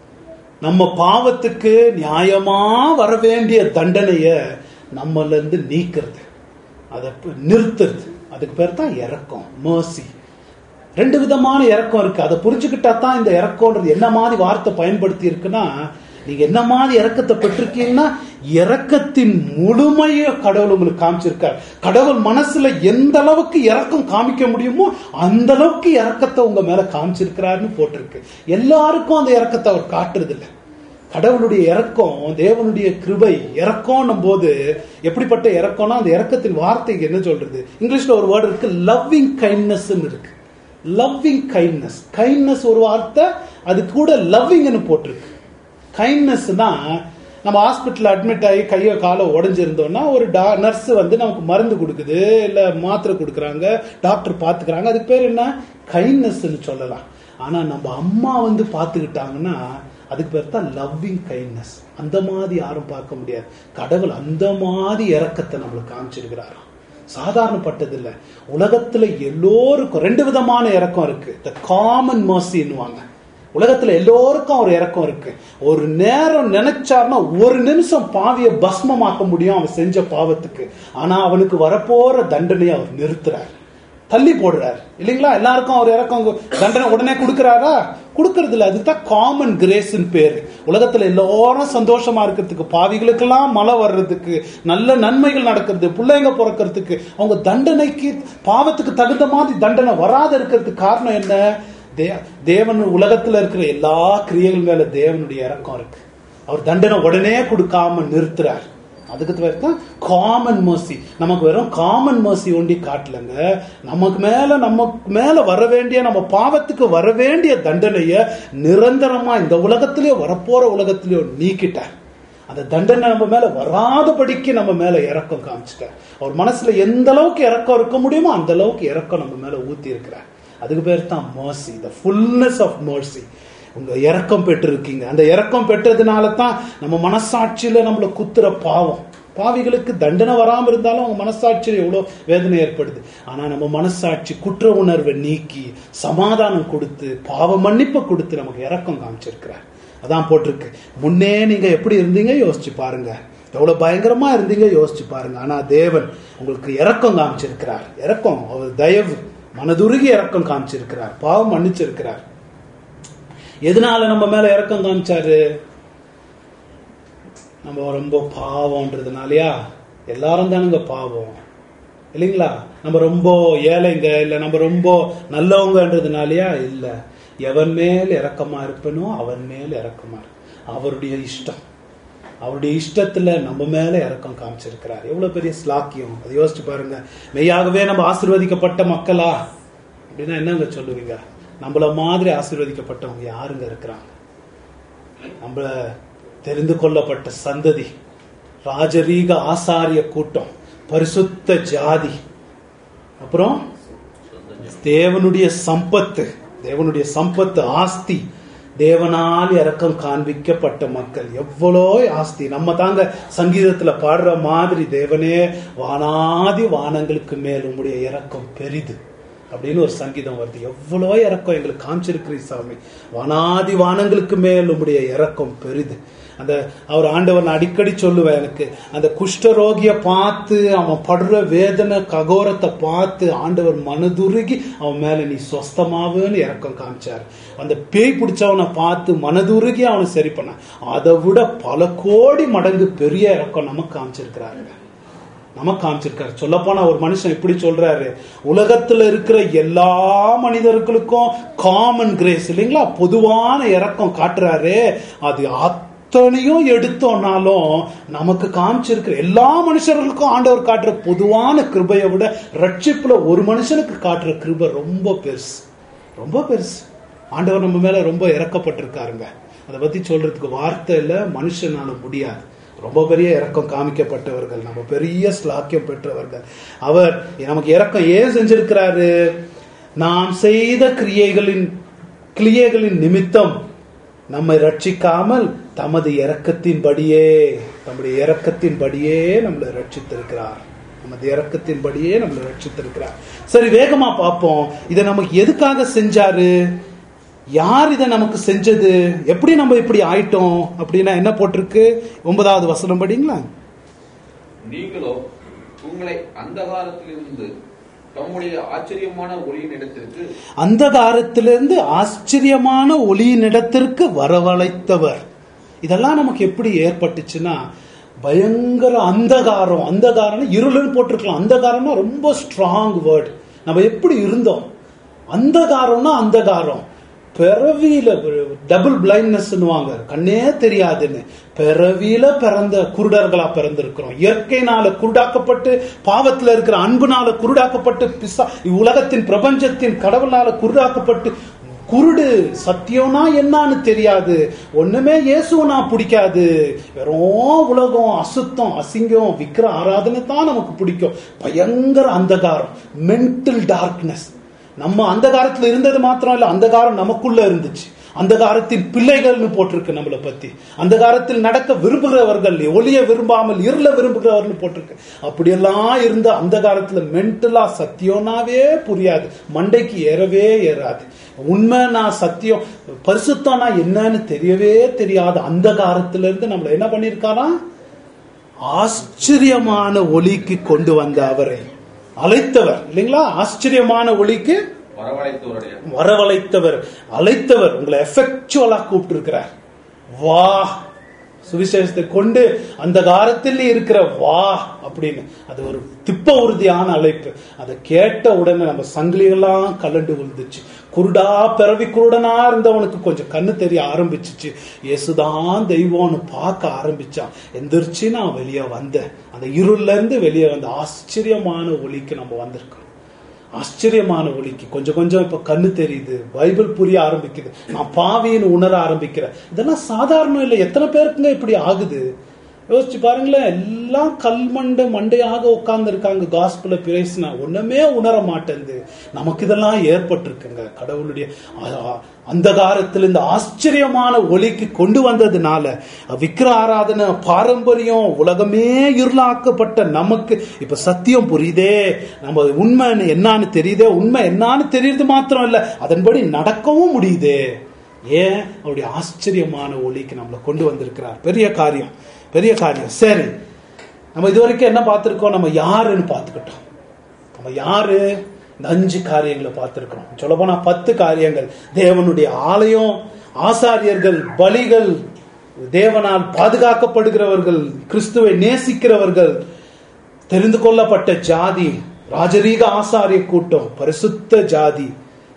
நம்ம பாவத்துக்கு நியாயமா வர வேண்டிய தண்டனைய நம்மள இருந்து நீக்கிறது அதை ப- நிறுத்துறது அதுக்கு பேர் தான் இறக்கம் mercy ரெண்டு விதமான இறக்கம் இருக்கு அதை புரிஞ்சுக்கிட்டா தான் இந்த இறக்கம்ன்றது என்ன மாதிரி வார்த்தை பயன்படுத்தி இருக்குன்னா நீங்க என்ன மாதிரி இறக்கத்தை பெற்றிருக்கீங்கன்னா இறக்கத்தின் முழுமையை கடவுள் உங்களுக்கு காமிச்சிருக்கார் கடவுள் மனசுல எந்த அளவுக்கு இறக்கம் காமிக்க முடியுமோ அந்த அளவுக்கு இறக்கத்தை உங்க மேல காமிச்சிருக்கிறாருன்னு போட்டிருக்கு எல்லாருக்கும் அந்த இறக்கத்தை அவர் காட்டுறது இல்ல கடவுளுடைய இறக்கம் தேவனுடைய கிருபை இறக்கம்னும் போது எப்படிப்பட்ட இறக்கம்னா அந்த இறக்கத்தின் வார்த்தைக்கு என்ன சொல்றது இங்கிலீஷ்ல ஒரு வேர்டு இருக்கு லவ்விங் கைண்ட்னஸ் இருக்கு லவ்விங் கைண்ட்னஸ் கைண்ட்னஸ் ஒரு வார்த்தை அது கூட லவ்விங்னு போட்டிருக்கு கைண்ட்னஸ்னா நம்ம ஹாஸ்பிட்டல் அட்மிட் ஆகி கையோ காலோ உடஞ்சிருந்தோம்னா ஒரு டா நர்ஸ் வந்து நமக்கு மருந்து கொடுக்குது இல்ல மாத்திரை கொடுக்குறாங்க டாக்டர் பாத்துக்கிறாங்க அதுக்கு பேர் என்ன கைண்ட்னஸ்னு சொல்லலாம் ஆனா நம்ம அம்மா வந்து பாத்துக்கிட்டாங்கன்னா அதுக்கு பேர் தான் லவ்விங் கைண்ட்னஸ் அந்த மாதிரி யாரும் பார்க்க முடியாது கடவுள் அந்த மாதிரி இறக்கத்தை நம்மளுக்கு காமிச்சிருக்கிறாராம் சாதாரணப்பட்டது இல்ல உலகத்துல எல்லோருக்கும் ரெண்டு விதமான இறக்கம் இருக்கு த காமன் மர்சின்னுவாங்க உலகத்துல எல்லோருக்கும் ஒரு இறக்கம் இருக்கு ஒரு நேரம் நினைச்சாருன்னா ஒரு நிமிஷம் பாவிய பஸ்மமாக்க முடியும் அவன் செஞ்ச பாவத்துக்கு ஆனா அவனுக்கு வரப்போற தண்டனையை அவர் நிறுத்துறார் தள்ளி போடுறார் இல்லைங்களா எல்லாருக்கும் அவர் இறக்கம் தண்டனை உடனே கொடுக்கறாரா கொடுக்கறது இல்ல அதுதான் காமன் கிரேஸ்ன்னு பேரு உலகத்துல எல்லாரும் சந்தோஷமா இருக்கிறதுக்கு பாவிகளுக்கெல்லாம் மழை வர்றதுக்கு நல்ல நன்மைகள் நடக்கிறது பிள்ளைங்க பிறக்கிறதுக்கு அவங்க தண்டனைக்கு பாவத்துக்கு தகுந்த மாதிரி தண்டனை வராத இருக்கிறதுக்கு காரணம் என்ன தே- தேவன் உலகத்துல இருக்கிற எல்லா கிரியைகள் மேல தேவனுடைய இறக்கம் இருக்கு அவர் தண்டனை உடனே கொடுக்காம நிறுத்துறார் அதுக்கு பேர் தான் காமன் மர்சி நமக்கு வெறும் காமன் மர்சி ஒண்டி காட்டலங்க நமக்கு மேல நமக்கு மேல வர வேண்டிய நம்ம பாவத்துக்கு வர வேண்டிய தண்டனைய நிரந்தரமா இந்த உலகத்திலேயோ வரப்போற உலகத்திலேயோ நீக்கிட்டார் அந்த தண்டனை நம்ம மேல வராதபடிக்கு நம்ம மேல இறக்கம் காமிச்சிட்டார் அவர் மனசுல எந்த அளவுக்கு இறக்கம் இருக்க முடியுமோ அந்த அளவுக்கு இறக்கம் நம்ம மேல ஊத்தி இருக்கிறார் அதுக்கு பேர் தான் mercy the fullness of mercy உங்க இறக்கம் பெற்றிருக்கீங்க அந்த இறக்கம் பெற்றதுனால தான் நம்ம மனசாட்சியில நம்மள குத்துற பாவம் பாவிகளுக்கு தண்டனை வராம இருந்தாலும் அவங்க மனசாட்சியில எவ்வளவு வேதனை ஏற்படுது ஆனா நம்ம மனசாட்சி குற்ற உணர்வை நீக்கி சமாதானம் கொடுத்து பாவ மன்னிப்பை கொடுத்து நமக்கு இறக்கம் காமிச்சிருக்கிறார் அதான் போட்டிருக்கு முன்னே நீங்க எப்படி இருந்தீங்க யோசிச்சு பாருங்க எவ்வளவு பயங்கரமா இருந்தீங்க யோசிச்சு பாருங்க ஆனா தேவன் உங்களுக்கு இறக்கம் காமிச்சிருக்கிறார் இறக்கம் அவர் தயவு மனதுருகி இறக்கம் காமிச்சிருக்கிறார் பாவம் மன்னிச்சிருக்கிறார் எதனால நம்ம மேல இறக்கம் காமிச்சாரு நம்ம ரொம்ப பாவம்ன்றதுனாலயா எல்லாரும் தானுங்க பாவம் இல்லைங்களா நம்ம ரொம்ப ஏழைங்க இல்ல நம்ம ரொம்ப நல்லவங்கன்றதுனாலயா இல்ல எவன் மேல் இறக்கமா இருப்பனோ அவன் மேல் இறக்கமா இரு. அவருடைய இஷ்டம் அவருடைய இஷ்டத்துல நம்ம மேல இறக்கம் காமிச்சிருக்கிறார் எவ்வளவு பெரிய ஸ்லாக்கியம் அதை யோசிச்சு பாருங்க மெய்யாகவே நம்ம ஆசீர்வதிக்கப்பட்ட மக்களா அப்படின்னா என்னங்க சொல்லுவீங்க நம்மள மாதிரி ஆசீர்வதிக்கப்பட்டவங்க யாருங்க இருக்கிறாங்க நம்மள தெரிந்து கொள்ளப்பட்ட சந்ததி ராஜரீக ஆசாரிய கூட்டம் பரிசுத்த ஜாதி அப்புறம் தேவனுடைய சம்பத்து தேவனுடைய சம்பத்து ஆஸ்தி தேவனால் இறக்கம் காண்பிக்கப்பட்ட மக்கள் எவ்வளோ ஆஸ்தி நம்ம தாங்க சங்கீதத்துல பாடுற மாதிரி தேவனே வானாதி வானங்களுக்கு மேல் உம்முடைய இறக்கம் பெரிது அப்படின்னு ஒரு சங்கீதம் வருது எவ்வளோ இறக்கம் எங்களுக்கு காமிச்சிருக்கிறீ சாமி வானாதி வானங்களுக்கு மேல் உம்முடைய இறக்கம் பெரிது அந்த அவர் ஆண்டவர் நான் அடிக்கடி சொல்லுவேன் எனக்கு அந்த குஷ்டரோகிய பார்த்து அவன் படுற வேதனை ககோரத்தை பார்த்து ஆண்டவர் மனதுருகி அவன் மேல நீ சொஸ்தமாவுன்னு இறக்கம் காமிச்சார் அந்த பேய் பிடிச்சவனை பார்த்து மனதுருகி அவனை சரி பண்ணான் அதை விட பல கோடி மடங்கு பெரிய இறக்கம் நமக்கு காமிச்சிருக்கிறாருங்க நமக்கு காமிச்சிருக்காரு சொல்லப்போனா ஒரு மனுஷன் இப்படி சொல்றாரு உலகத்துல இருக்கிற எல்லா மனிதர்களுக்கும் காமன் கிரேஸ் இல்லைங்களா பொதுவான இறக்கம் காட்டுறாரு அது அத்தனையும் எடுத்தோம்னாலும் நமக்கு காமிச்சிருக்கிற எல்லா மனுஷர்களுக்கும் ஆண்டவர் காட்டுற பொதுவான கிருபையை விட ரட்சிப்புல ஒரு மனுஷனுக்கு காட்டுற கிருபை ரொம்ப பெருசு ரொம்ப பெருசு ஆண்டவர் நம்ம மேல ரொம்ப இறக்கப்பட்டிருக்காருங்க அதை பத்தி சொல்றதுக்கு வார்த்தை இல்ல மனுஷனால முடியாது ரொம்ப பெரிய இறக்கம் காமிக்கப்பட்டவர்கள் நம்ம பெரிய ஸ்லாக்கியம் பெற்றவர்கள் அவர் நமக்கு இறக்கம் ஏன் செஞ்சிருக்கிறாரு நாம் செய்த கிரியைகளின் கிரியைகளின் நிமித்தம் நம்மை ரட்சிக்காமல் தமது இரக்கத்தின்படியே நம்முடைய இரக்கத்தின்படியே நம்மளை ரட்சித்திருக்கிறார் நமது இரக்கத்தின்படியே நம்மளை ரட்சித்திருக்கிறார் சரி வேகமா பார்ப்போம் இதை நமக்கு எதுக்காக செஞ்சாரு யார் இதை நமக்கு செஞ்சது எப்படி நம்ம இப்படி ஆயிட்டோம் அப்படின்னா என்ன போட்டிருக்கு ஒன்பதாவது வசனம் படிங்களா நீங்களோ உங்களை அந்தகாரத்திலிருந்து தம்முடைய ஆச்சரியமான ஒளியின் இடத்திற்கு அந்தகாரத்திலிருந்து ஆச்சரியமான ஒளியினிடத்திற்கு வரவழைத்தவர் இதெல்லாம் நமக்கு எப்படி ஏற்பட்டுச்சுன்னா பயங்கர அந்தகாரம் அந்தகாரம் இருளுன்னு போட்டிருக்கலாம் அந்தகாரம்னா ரொம்ப ஸ்ட்ராங் வேர்ட் நம்ம எப்படி இருந்தோம் அந்தகாரம்னா அந்தகாரம் பிறவியில டபுள் பிளைண்ட்னஸ்னுவாங்க கண்ணே தெரியாதுன்னு பிறவியில பிறந்த குருடர்களா பிறந்திருக்கிறோம் இயற்கையினால குருடாக்கப்பட்டு பாவத்துல இருக்கிற அன்புனால குருடாக்கப்பட்டு பிசா உலகத்தின் பிரபஞ்சத்தின் கடவுளால குருடாக்கப்பட்டு குருடு சத்தியம்னா என்னன்னு தெரியாது ஒண்ணுமே இயேசுனா பிடிக்காது வெறும் உலகம் அசுத்தம் அசிங்கம் விக்கிர ஆராதனை தான் நமக்கு பிடிக்கும் பயங்கர அந்தகாரம் மென்டல் டார்க்னஸ் நம்ம அந்த காலத்துல இருந்தது மாத்திரம் இல்ல அந்த காலம் நமக்குள்ள இருந்துச்சு அந்த காலத்தின் பிள்ளைகள்னு போட்டிருக்கு நம்மளை பத்தி அந்த காலத்தில் நடக்க விரும்புகிறவர்கள் ஒளிய விரும்பாமல் இருள விரும்புகிறவர்கள் போட்டிருக்கு அப்படியெல்லாம் இருந்த அந்த காலத்துல மென்டலா சத்தியம்னாவே புரியாது மண்டைக்கு ஏறவே ஏறாது உண்மை நான் சத்தியம் பரிசுத்தம்னா என்னன்னு தெரியவே தெரியாது அந்த காலத்துல இருந்து நம்மள என்ன பண்ணிருக்காராம் ஆச்சரியமான ஒளிக்கு கொண்டு வந்த அவரை அழைத்தவர் இல்லைங்களா ஆச்சரியமான ஒளிக்கு வரவழைத்தவருடைய வரவழைத்தவர் அழைத்தவர் உங்களை எஃபெக்சுவலா கூப்பிட்டு இருக்கிறார் வா சுவிசேஷத்தை கொண்டு அந்த காலத்தில் இருக்கிற வா அப்படின்னு அது ஒரு திப்ப உறுதியான அழைப்பு அதை கேட்ட உடனே நம்ம சங்கிலியெல்லாம் கலண்டு விழுந்துச்சு குருடா பிறவி குருடனா இருந்தவனுக்கு கொஞ்சம் கண்ணு தெரிய ஆரம்பிச்சிச்சு இயேசுதான் தெய்வம்னு பார்க்க ஆரம்பிச்சான் எந்திரிச்சு நான் வெளியே வந்தேன் அந்த இருள்ல இருந்து வெளியே வந்த ஆச்சரியமான ஒளிக்கு நம்ம வந்திருக்கோம் ஆச்சரியமான ஒளிக்கு கொஞ்சம் கொஞ்சம் இப்ப கண்ணு தெரியுது பைபிள் புரிய ஆரம்பிக்குது நான் பாவின்னு உணர ஆரம்பிக்கிறேன் இதெல்லாம் சாதாரணம் இல்லை எத்தனை பேருக்குங்க இப்படி ஆகுது யோசிச்சு பாருங்களேன் எல்லாம் கல்மண்டை மண்டையாக உட்கார்ந்து இருக்காங்க காஸ்பிள பேசினா ஒண்ணுமே உணர மாட்டேங்குது நமக்கு இதெல்லாம் ஏற்பட்டிருக்குங்க கடவுளுடைய அ- அந்தகாரத்தில் இந்த ஆச்சரியமான ஒளிக்கு கொண்டு வந்ததுனால விக்கிர ஆராதனை பாரம்பரியம் உலகமே இருளாக்கப்பட்ட நமக்கு இப்ப சத்தியம் புரியுதே நம்ம உண்மை என்னன்னு தெரியுதே உண்மை என்னன்னு தெரியுது மாத்திரம் இல்ல அதன்படி நடக்கவும் முடியுதே ஏன் அவருடைய ஆச்சரியமான ஒளிக்கு நம்மளை கொண்டு வந்திருக்கிறார் பெரிய காரியம் பெரிய காரியம் சரி நம்ம இதுவரைக்கும் என்ன பார்த்திருக்கோம் நம்ம யாருன்னு பார்த்துக்கிட்டோம் நம்ம யாரு இந்த அஞ்சு காரியங்களை பார்த்திருக்கிறோம் சொல்ல போனா பத்து காரியங்கள் தேவனுடைய ஆலயம் ஆசாரியர்கள் பலிகள் தேவனால் பாதுகாக்கப்படுகிறவர்கள் கிறிஸ்துவை நேசிக்கிறவர்கள் தெரிந்து கொள்ளப்பட்ட ஜாதி ராஜரீக ஆசாரிய கூட்டம் பரிசுத்த ஜாதி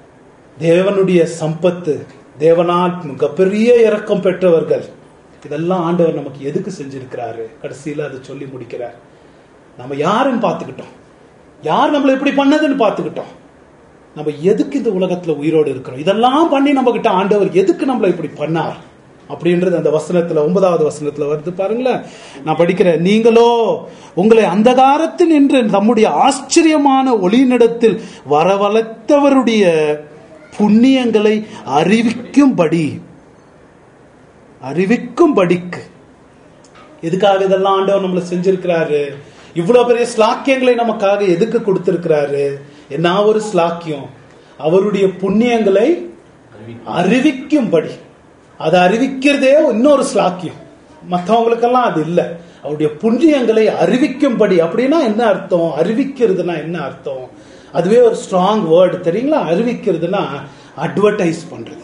தேவனுடைய சம்பத்து தேவனால் மிகப்பெரிய இரக்கம் பெற்றவர்கள் இதெல்லாம் ஆண்டவர் நமக்கு எதுக்கு செஞ்சிருக்கிறாரு கடைசியில அதை சொல்லி முடிக்கிறார் நம்ம யாருன்னு பார்த்துக்கிட்டோம் யார் நம்மளை இப்படி பண்ணதுன்னு பார்த்துக்கிட்டோம் நம்ம எதுக்கு இந்த உலகத்துல உயிரோடு இருக்கிறோம் இதெல்லாம் பண்ணி நம்ம கிட்ட ஆண்டவர் எதுக்கு நம்மளை இப்படி பண்ணார் அப்படின்றது அந்த வசனத்துல ஒன்பதாவது வசனத்துல வருது பாருங்களேன் நான் படிக்கிறேன் நீங்களோ உங்களை அந்தகாரத்தில் நின்று தம்முடைய ஆச்சரியமான ஒளியினிடத்தில் வரவழைத்தவருடைய புண்ணியங்களை அறிவிக்கும்படி அறிவிக்கும்படிக்கு எதுக்காக இதெல்லாம் ஆண்டவர் நம்மள செஞ்சிருக்கிறாரு இவ்வளவு பெரிய ஸ்லாக்கியங்களை நமக்காக எதுக்கு கொடுத்திருக்கிறாரு என்ன ஒரு ஸ்லாக்கியம் அவருடைய புண்ணியங்களை அறிவிக்கும்படி அதை அறிவிக்கிறதே இன்னொரு ஸ்லாக்கியம் மற்றவங்களுக்கெல்லாம் அது இல்லை அவருடைய புண்ணியங்களை அறிவிக்கும்படி அப்படின்னா என்ன அர்த்தம் அறிவிக்கிறதுனா என்ன அர்த்தம் அதுவே ஒரு ஸ்ட்ராங் வேர்டு தெரியுங்களா அறிவிக்கிறதுனா அட்வர்டைஸ் பண்றது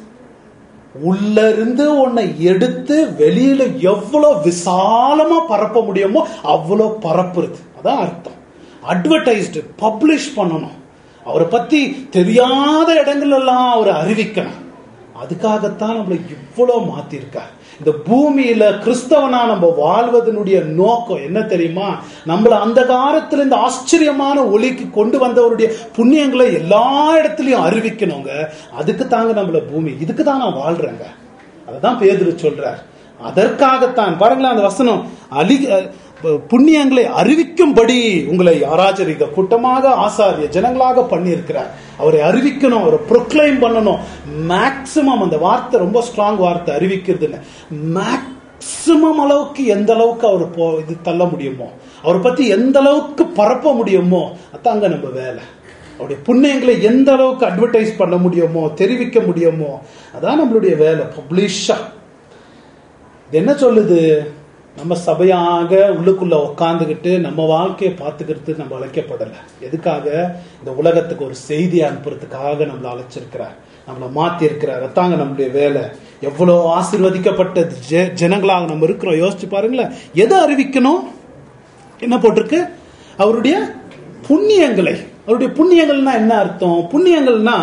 உள்ள இருந்து உன்னை எடுத்து வெளியில எவ்வளவு விசாலமா பரப்ப முடியுமோ அவ்வளோ பரப்புறது அதான் அர்த்தம் அட்வர்டைஸ்டு பப்ளிஷ் பண்ணணும் அவரை பத்தி தெரியாத இடங்கள் எல்லாம் அவரை அறிவிக்கணும் அதுக்காகத்தான் நம்மளை இவ்வளவு மாத்திருக்கார் இந்த பூமியில கிறிஸ்தவனா நம்ம வாழ்வதனுடைய நோக்கம் என்ன தெரியுமா நம்மள அந்த காலத்துல இந்த ஆச்சரியமான ஒளிக்கு கொண்டு வந்தவருடைய புண்ணியங்களை எல்லா இடத்துலயும் அறிவிக்கணுங்க அதுக்கு தாங்க நம்மள பூமி இதுக்கு தான் நான் வாழ்றேங்க அததான் பேதுரு சொல்றார் அதற்காகத்தான் பாருங்களேன் அந்த வசனம் அழி புண்ணியங்களை அறிவிக்கும்படி உங்களை ஆராஜரிக கூட்டமாக ஆசாரிய ஜனங்களாக பண்ணியிருக்கிறார் அவரை அறிவிக்கணும் அவரை ப்ரொக்ளைம் பண்ணணும் மேக்சிமம் அந்த வார்த்தை ரொம்ப ஸ்ட்ராங் வார்த்தை அறிவிக்கிறதுன்னு மேக்சிமம் அளவுக்கு எந்த அளவுக்கு அவர் போ இது தள்ள முடியுமோ அவரை பத்தி எந்த அளவுக்கு பரப்ப முடியுமோ அதாங்க நம்ம வேலை அவருடைய புண்ணியங்களை எந்த அளவுக்கு அட்வர்டைஸ் பண்ண முடியுமோ தெரிவிக்க முடியுமோ அதான் நம்மளுடைய வேலை பப்ளிஷா இது என்ன சொல்லுது நம்ம சபையாக உள்ளுக்குள்ள உட்காந்துக்கிட்டு நம்ம வாழ்க்கையை பார்த்துக்கிறது நம்ம அழைக்கப்படலை எதுக்காக இந்த உலகத்துக்கு ஒரு செய்தி அனுப்புறதுக்காக நம்மளை அழைச்சிருக்கிறார் நம்மளை மாத்தி இருக்கிறார் அதாங்க நம்மளுடைய வேலை எவ்வளோ ஆசிர்வதிக்கப்பட்ட ஜெ- ஜனங்களாக நம்ம இருக்கிறோம் யோசிச்சு பாருங்களேன் எதை அறிவிக்கணும் என்ன போட்டிருக்கு அவருடைய புண்ணியங்களை அவருடைய புண்ணியங்கள்னா என்ன அர்த்தம் புண்ணியங்கள்னா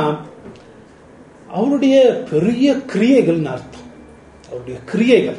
அவருடைய பெரிய கிரியைகள்னு அர்த்தம் அவருடைய கிரியைகள்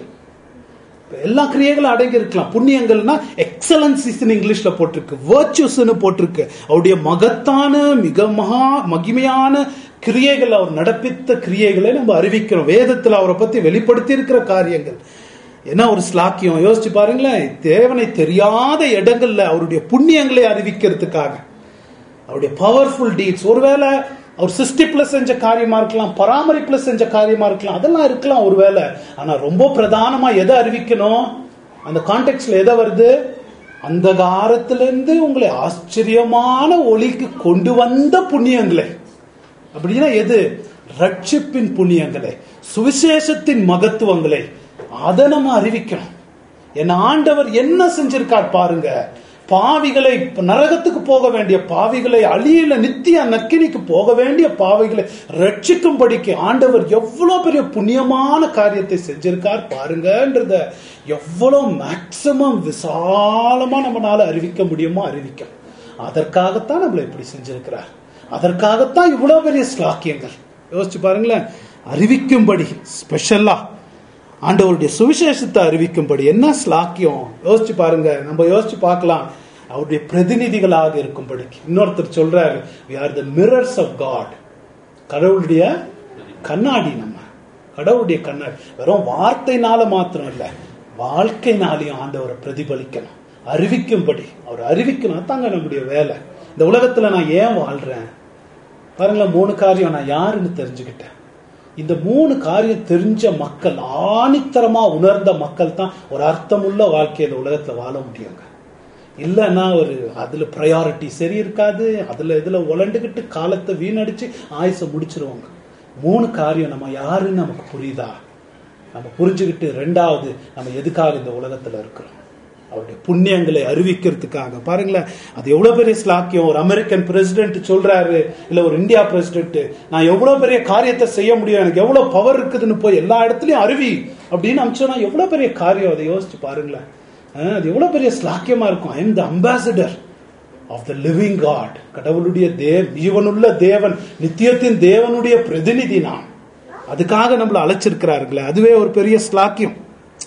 இப்ப எல்லா கிரியைகளும் அடங்கி இருக்கலாம் புண்ணியங்கள்னா எக்ஸலன்சிஸ் இங்கிலீஷ்ல போட்டிருக்கு வேர்ச்சுஸ்னு போட்டிருக்கு அவருடைய மகத்தான மிக மகா மகிமையான கிரியைகள் அவர் நடப்பித்த கிரியைகளை நம்ம அறிவிக்கிறோம் வேதத்தில் அவரை பத்தி வெளிப்படுத்தி இருக்கிற காரியங்கள் என்ன ஒரு ஸ்லாக்கியம் யோசிச்சு பாருங்களேன் தேவனை தெரியாத இடங்கள்ல அவருடைய புண்ணியங்களை அறிவிக்கிறதுக்காக அவருடைய பவர்ஃபுல் டீட்ஸ் ஒருவேளை அவர் சிருஷ்டிப்புல செஞ்ச காரியமா இருக்கலாம் பராமரிப்புல செஞ்ச காரியமா இருக்கலாம் அதெல்லாம் இருக்கலாம் ஒருவேளை ஆனா ரொம்ப பிரதானமா எதை அறிவிக்கணும் அந்த கான்டெக்ட்ல எதை வருது அந்த காலத்திலிருந்து உங்களை ஆச்சரியமான ஒளிக்கு கொண்டு வந்த புண்ணியங்களை அப்படின்னா எது ரட்சிப்பின் புண்ணியங்களை சுவிசேஷத்தின் மகத்துவங்களை அதை நம்ம அறிவிக்கணும் என் ஆண்டவர் என்ன செஞ்சிருக்கார் பாருங்க பாவிகளை நரகத்துக்கு போக வேண்டிய பாவிகளை அழியில நித்திய நக்கினிக்கு போக வேண்டிய பாவிகளை ரட்சிக்கும்படிக்கு ஆண்டவர் எவ்வளவு பெரிய புண்ணியமான காரியத்தை செஞ்சிருக்கார் பாருங்கன்றத எவ்வளவு மேக்சிமம் விசாலமா நம்மளால அறிவிக்க முடியுமோ அறிவிக்கும் அதற்காகத்தான் நம்மளை இப்படி செஞ்சிருக்கிறார் அதற்காகத்தான் இவ்வளவு பெரிய ஸ்லாக்கியங்கள் யோசிச்சு பாருங்களேன் அறிவிக்கும்படி ஸ்பெஷலா ஆண்டவருடைய சுவிசேஷத்தை அறிவிக்கும்படி என்ன ஸ்லாக்கியம் யோசிச்சு பாருங்க நம்ம யோசிச்சு பார்க்கலாம் அவருடைய பிரதிநிதிகளாக இருக்கும்படி இன்னொருத்தர் சொல்றாரு we are the mirrors of god கடவுளுடைய கண்ணாடி நம்ம கடவுளுடைய கண்ணாடி வெறும் வார்த்தைனால மாத்திரம் இல்ல வாழ்க்கைனாலையும் ஆண்டவரை பிரதிபலிக்கணும் அறிவிக்கும்படி அவர் அறிவிக்கணும் அதாங்க நம்முடைய வேலை இந்த உலகத்துல நான் ஏன் வாழ்றேன் பாருங்களேன் மூணு காரியம் நான் யாருன்னு தெரிஞ்சுக்கிட்டேன் இந்த மூணு காரியம் தெரிஞ்ச மக்கள் ஆணித்தரமா உணர்ந்த மக்கள் தான் ஒரு அர்த்தமுள்ள வாழ்க்கை இந்த உலகத்துல வாழ முடியுங்க இல்லைன்னா ஒரு அதுல ப்ரையாரிட்டி சரி இருக்காது அதுல இதுல உழண்டுகிட்டு காலத்தை வீணடிச்சு ஆயுசை முடிச்சிருவாங்க மூணு காரியம் நம்ம யாருன்னு நமக்கு புரியுதா நம்ம புரிஞ்சுக்கிட்டு ரெண்டாவது நம்ம எதுக்காக இந்த உலகத்துல இருக்கிறோம் அவருடைய புண்ணியங்களை அறிவிக்கிறதுக்காக பாருங்களேன் அது எவ்வளவு பெரிய ஸ்லாக்கியம் ஒரு அமெரிக்கன் பிரசிடென்ட் சொல்றாரு இல்ல ஒரு இந்தியா பிரசிடென்ட் நான் எவ்வளவு பெரிய காரியத்தை செய்ய முடியும் எனக்கு எவ்வளவு பவர் இருக்குதுன்னு போய் எல்லா இடத்துலயும் அருவி அப்படின்னு அமிச்சோன்னா எவ்வளவு பெரிய காரியம் அதை யோசிச்சு பாருங்களேன் அஹ் அது எவ்வளவு பெரிய ஸ்லாக்கியமா இருக்கும் I am the ambassador of the living God கடவுளுடைய தேவ் ஜீவனுள்ள தேவன் நித்தியத்தின் தேவனுடைய பிரதிநிதி நான் அதுக்காக நம்மளை அழைச்சிருக்கிறார்களே அதுவே ஒரு பெரிய ஸ்லாக்கியம்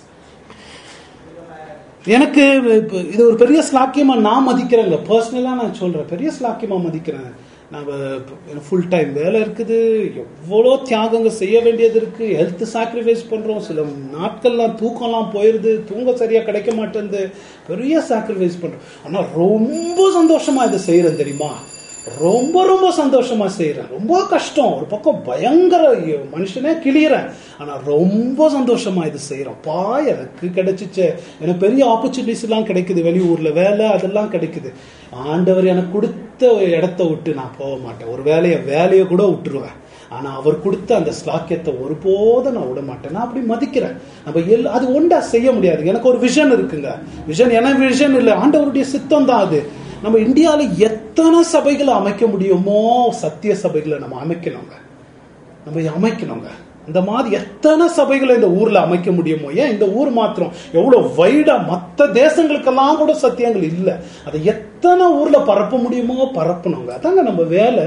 எனக்கு இப்ப இது ஒரு பெரிய ஸ்லாக்கியமா நான் மதிக்கிறேங்க பர்சனலா நான் சொல்றேன் பெரிய ஸ்லாக்கியமா மதிக்கிறேன் நான் ஃபுல் டைம் வேலை இருக்குது எவ்வளோ தியாகங்க செய்ய வேண்டியது இருக்கு ஹெல்த் சாக்ரிஃபைஸ் பண்றோம் சில நாட்கள்லாம் தூக்கம்லாம் போயிருது தூங்க சரியா கிடைக்க மாட்டேங்குது பெரிய சாக்ரிஃபைஸ் பண்றோம் ஆனா ரொம்ப சந்தோஷமா இதை செய்யறேன் தெரியுமா ரொம்ப ரொம்ப சந்தோஷமா செய்யறேன் ரொம்ப கஷ்டம் ஒரு பக்கம் பயங்கர மனுஷனே கிளியறேன் ஆனா ரொம்ப சந்தோஷமா இது செய்யறோம் பா எனக்கு கிடைச்சிச்சு எனக்கு பெரிய ஆப்பர்ச்சுனிட்டிஸ் எல்லாம் கிடைக்குது வெளியூர்ல வேலை அதெல்லாம் கிடைக்குது ஆண்டவர் எனக்கு கொடுத்த இடத்த விட்டு நான் போக மாட்டேன் ஒரு வேலையை வேலையை கூட விட்டுருவேன் ஆனா அவர் கொடுத்த அந்த ஸ்லாக்கியத்தை ஒருபோதும் நான் விட மாட்டேன் நான் அப்படி மதிக்கிறேன் நம்ம எல் அது ஒண்டா செய்ய முடியாது எனக்கு ஒரு விஷன் இருக்குங்க விஷன் எனக்கு விஷன் இல்லை ஆண்டவருடைய சித்தம் தான் அது நம்ம இந்தியாவில் எத்தனை சபைகளை அமைக்க முடியுமோ சத்திய சபைகளை நம்ம அமைக்கணுங்க நம்ம அமைக்கணுங்க இந்த மாதிரி எத்தனை சபைகளை இந்த ஊர்ல அமைக்க முடியுமோ ஏன் இந்த ஊர் மாத்திரம் எவ்வளவு வைடா மற்ற தேசங்களுக்கெல்லாம் கூட சத்தியங்கள் இல்லை அதை எத்தனை ஊர்ல பரப்ப முடியுமோ பரப்பணுங்க அதாங்க நம்ம வேலை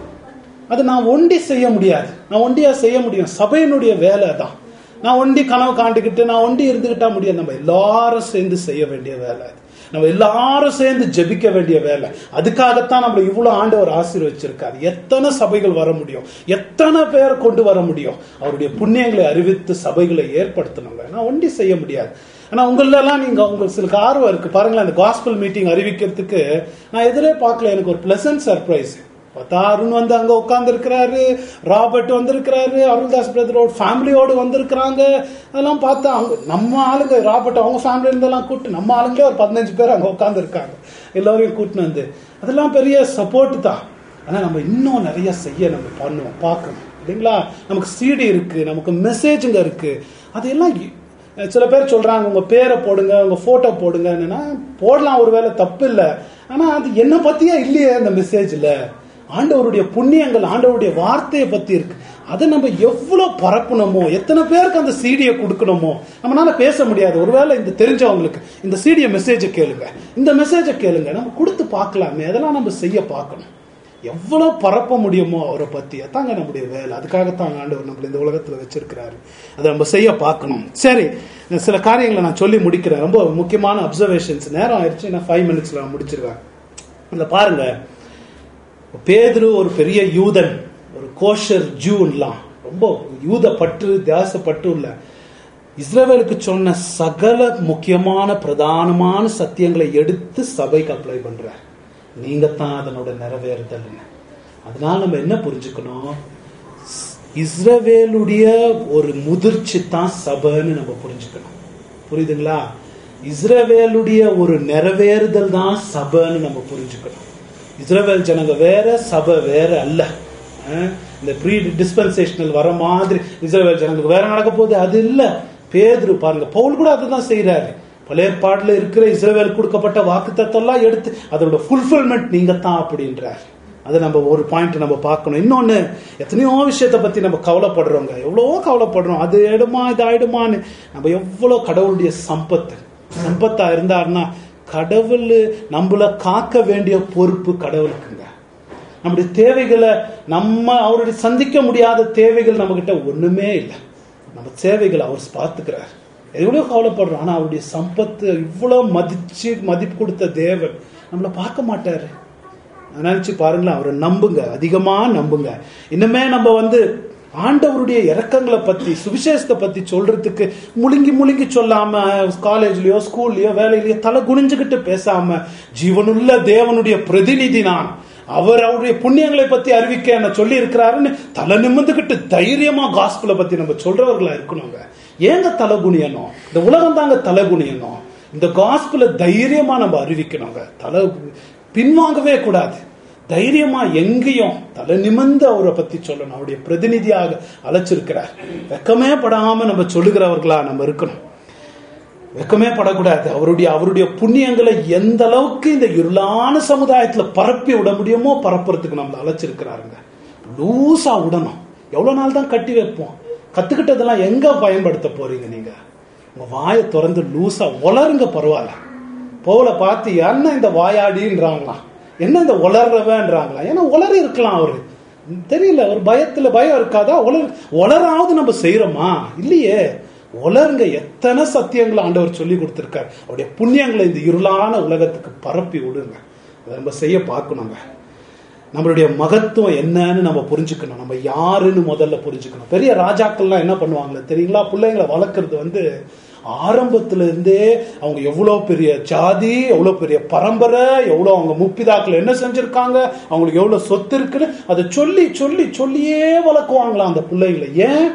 அது நான் ஒண்டி செய்ய முடியாது நான் ஒண்டியா செய்ய முடியும் சபையினுடைய வேலை தான் நான் ஒண்டி கனவு காண்டுக்கிட்டு நான் ஒண்டி இருந்துகிட்டா முடியாது நம்ம எல்லாரும் சேர்ந்து செய்ய வேண்டிய வேலை அது நம்ம எல்லாரும் சேர்ந்து ஜெபிக்க வேண்டிய வேலை அதுக்காகத்தான் நம்ம இவ்வளவு ஆண்டவர் ஆசீர்வச்சிருக்காரு எத்தனை சபைகள் வர முடியும் எத்தனை பேர் கொண்டு வர முடியும் அவருடைய புண்ணியங்களை அறிவித்து சபைகளை ஏற்படுத்தணுங்க நான் ஒண்டி செய்ய முடியாது ஆனா உங்களெல்லாம் நீங்க உங்களுக்கு சில ஆர்வம் இருக்கு பாருங்களேன் அந்த காஸ்பல் மீட்டிங் அறிவிக்கிறதுக்கு நான் எதிரே பார்க்கல எனக்கு ஒரு பிளசன்ட் சர்ப்ரைஸ் பார்த்தா அருண் வந்து அங்க உட்கார்ந்து இருக்கிறாரு ராபர்ட் வந்திருக்கிறாரு அருள்தாஸ் பிரதரோட ஃபேமிலியோடு வந்திருக்கிறாங்க அதெல்லாம் பார்த்தா அவங்க நம்ம ஆளுங்க ராபர்ட் அவங்க ஃபேமிலி இருந்தெல்லாம் கூப்பிட்டு நம்ம ஆளுங்களே ஒரு பதினஞ்சு பேர் அங்க உட்கார்ந்து இருக்காங்க எல்லாரையும் கூட்டின்னு வந்து அதெல்லாம் பெரிய சப்போர்ட் தான் ஆனா நம்ம இன்னும் நிறைய செய்ய நம்ம பண்ணுவோம் பார்க்கணும் இல்லைங்களா நமக்கு சிடி இருக்கு நமக்கு மெசேஜுங்க இருக்கு அதெல்லாம் இ- சில பேர் சொல்றாங்க உங்க பேரை போடுங்க உங்க போட்டோ போடுங்க என்னன்னா போடலாம் ஒருவேளை தப்பு இல்லை ஆனா அது என்ன பத்தியே இல்லையே அந்த மெசேஜ்ல ஆண்டவருடைய புண்ணியங்கள் ஆண்டவருடைய வார்த்தையை பத்தி இருக்கு அதை நம்ம எவ்வளவு பரப்பணுமோ எத்தனை பேருக்கு அந்த சீடியை கொடுக்கணுமோ நம்மளால பேச முடியாது ஒருவேளை இந்த தெரிஞ்சவங்களுக்கு இந்த சீடிய மெசேஜை கேளுங்க இந்த மெசேஜை கேளுங்க நம்ம கொடுத்து பார்க்கலாமே அதெல்லாம் நம்ம செய்ய பார்க்கணும் எவ்வளவு பரப்ப முடியுமோ அவரை பத்தி அதாங்க நம்முடைய வேலை அதுக்காகத்தான் ஆண்டவர் நம்மள இந்த உலகத்துல வச்சிருக்கிறாரு அதை நம்ம செய்ய பார்க்கணும் சரி சில காரியங்களை நான் சொல்லி முடிக்கிறேன் ரொம்ப முக்கியமான அப்சர்வேஷன்ஸ் நேரம் ஆயிடுச்சு நான் ஃபைவ் மினிட்ஸ்ல நான் முடிச்சிருவேன் இதுல பாருங்க பேதுரு ஒரு பெரிய யூதன் ஒரு கோஷர் ஜூன்லாம் ரொம்ப யூத பற்று தியாச பற்று இல்ல இஸ்ரவேலுக்கு சொன்ன சகல முக்கியமான பிரதானமான சத்தியங்களை எடுத்து சபைக்கு அப்ளை பண்றார் நீங்க தான் அதனோட நிறைவேறுதல் அதனால நம்ம என்ன புரிஞ்சுக்கணும் இஸ்ரவேலுடைய ஒரு முதிர்ச்சி தான் சபைன்னு நம்ம புரிஞ்சுக்கணும் புரியுதுங்களா இஸ்ரவேலுடைய ஒரு நிறைவேறுதல் தான் சபைன்னு நம்ம புரிஞ்சுக்கணும் இஸ்ரவேல் ஜனங்க வேற சபை வேற அல்ல அஹ் இந்த ப்ரீ டிஸ்பென்சேஷனல் வர மாதிரி இஸ்ரவேல் ஜனங்களுக்கு வேற நடக்க போகுது அது இல்ல பேதுரு பாருங்க பவுல் கூட அதுதான் செய்யறாரு பழைய ஏற்பாடுல இருக்கிற இஸ்ரவேல் கொடுக்கப்பட்ட வாக்கு எல்லாம் எடுத்து அதோட ஃபுல்ஃபில்மெண்ட் நீங்க தான் அப்படின்றார் அதை நம்ம ஒரு பாயிண்ட் நம்ம பார்க்கணும் இன்னொன்னு எத்தனையோ விஷயத்தை பத்தி நம்ம கவலைப்படுறோங்க எவ்வளவோ கவலைப்படுறோம் அது ஆயிடுமா இது ஆயிடுமான்னு நம்ம எவ்வளவு கடவுளுடைய சம்பத்து சம்பத்தா இருந்தாருன்னா கடவுள் நம்மள காக்க வேண்டிய பொறுப்பு கடவுளுக்குங்க நம்முடைய தேவைகளை நம்ம அவருடைய சந்திக்க முடியாத தேவைகள் நம்ம கிட்ட ஒண்ணுமே இல்லை நம்ம தேவைகளை அவர் பார்த்துக்கிறார் எவ்வளவு கவலைப்படுறோம் ஆனா அவருடைய சம்பத்து இவ்வளவு மதிச்சு மதிப்பு கொடுத்த தேவன் நம்மள பார்க்க மாட்டாரு நினைச்சு பாருங்களேன் அவரை நம்புங்க அதிகமா நம்புங்க இன்னுமே நம்ம வந்து ஆண்டவருடைய இறக்கங்களை பத்தி சுவிசேஷத்தை பத்தி சொல்றதுக்கு முழுங்கி முழுங்கி சொல்லாம காலேஜ்லயோ ஸ்கூல்லயோ வேலையிலயோ தலை குனிஞ்சுக்கிட்டு பேசாம ஜீவனுள்ள தேவனுடைய பிரதிநிதி நான் அவர் அவருடைய புண்ணியங்களை பத்தி அறிவிக்க என்ன சொல்லி இருக்கிறாருன்னு தலை நிமிர்ந்துகிட்டு தைரியமா காஸ்பலை பத்தி நம்ம சொல்றவர்களா இருக்கணுங்க ஏங்க தலை குனியணும் இந்த உலகம் தாங்க தலை குனியணும் இந்த காஸ்பல தைரியமா நம்ம அறிவிக்கணுங்க தலை பின்வாங்கவே கூடாது தைரியமா எங்கேயும் தலை நிமிர்ந்து அவரை பத்தி சொல்லணும் அவருடைய பிரதிநிதியாக அழைச்சிருக்கிறார் வெக்கமே படாம நம்ம சொல்லுகிறவர்களா நம்ம இருக்கணும் வெக்கமே படக்கூடாது அவருடைய அவருடைய புண்ணியங்களை எந்த அளவுக்கு இந்த இருளான சமுதாயத்துல பரப்பி விட முடியுமோ பரப்புறதுக்கு நம்மள அழைச்சிருக்கிறாருங்க லூசா விடணும் எவ்வளவு நாள் தான் கட்டி வைப்போம் கத்துக்கிட்டதெல்லாம் எங்க பயன்படுத்த போறீங்க நீங்க உங்க வாயை திறந்து லூசா உளருங்க பரவாயில்ல பவுல பார்த்து என்ன இந்த வாயாடின்றாங்களாம் என்ன இந்த உளர்றவன்றாங்களாம் ஏன்னா உளறி இருக்கலாம் அவரு தெரியல ஒரு பயத்துல பயம் இருக்காதா உலர் உலராவது நம்ம செய்யறோமா இல்லையே உலருங்க எத்தனை சத்தியங்களை ஆண்டவர் சொல்லி கொடுத்திருக்காரு அவருடைய புண்ணியங்களை இந்த இருளான உலகத்துக்கு பரப்பி விடுங்க அதை நம்ம செய்ய பார்க்கணுங்க நம்மளுடைய மகத்துவம் என்னன்னு நம்ம புரிஞ்சுக்கணும் நம்ம யாருன்னு முதல்ல புரிஞ்சுக்கணும் பெரிய ராஜாக்கள்லாம் என்ன பண்ணுவாங்களே தெரியுங்களா பிள்ளைங்களை வளர்க்கறது வந்து ஆரம்பத்துல இருந்தே அவங்க எவ்வளவு பெரிய ஜாதி எவ்வளவு பெரிய பரம்பரை எவ்வளவு அவங்க முப்பிதாக்கள் என்ன செஞ்சிருக்காங்க அவங்களுக்கு எவ்வளவு சொத்து இருக்குன்னு அதை சொல்லி சொல்லி சொல்லியே வளர்க்குவாங்களாம் அந்த பிள்ளைங்களை ஏன்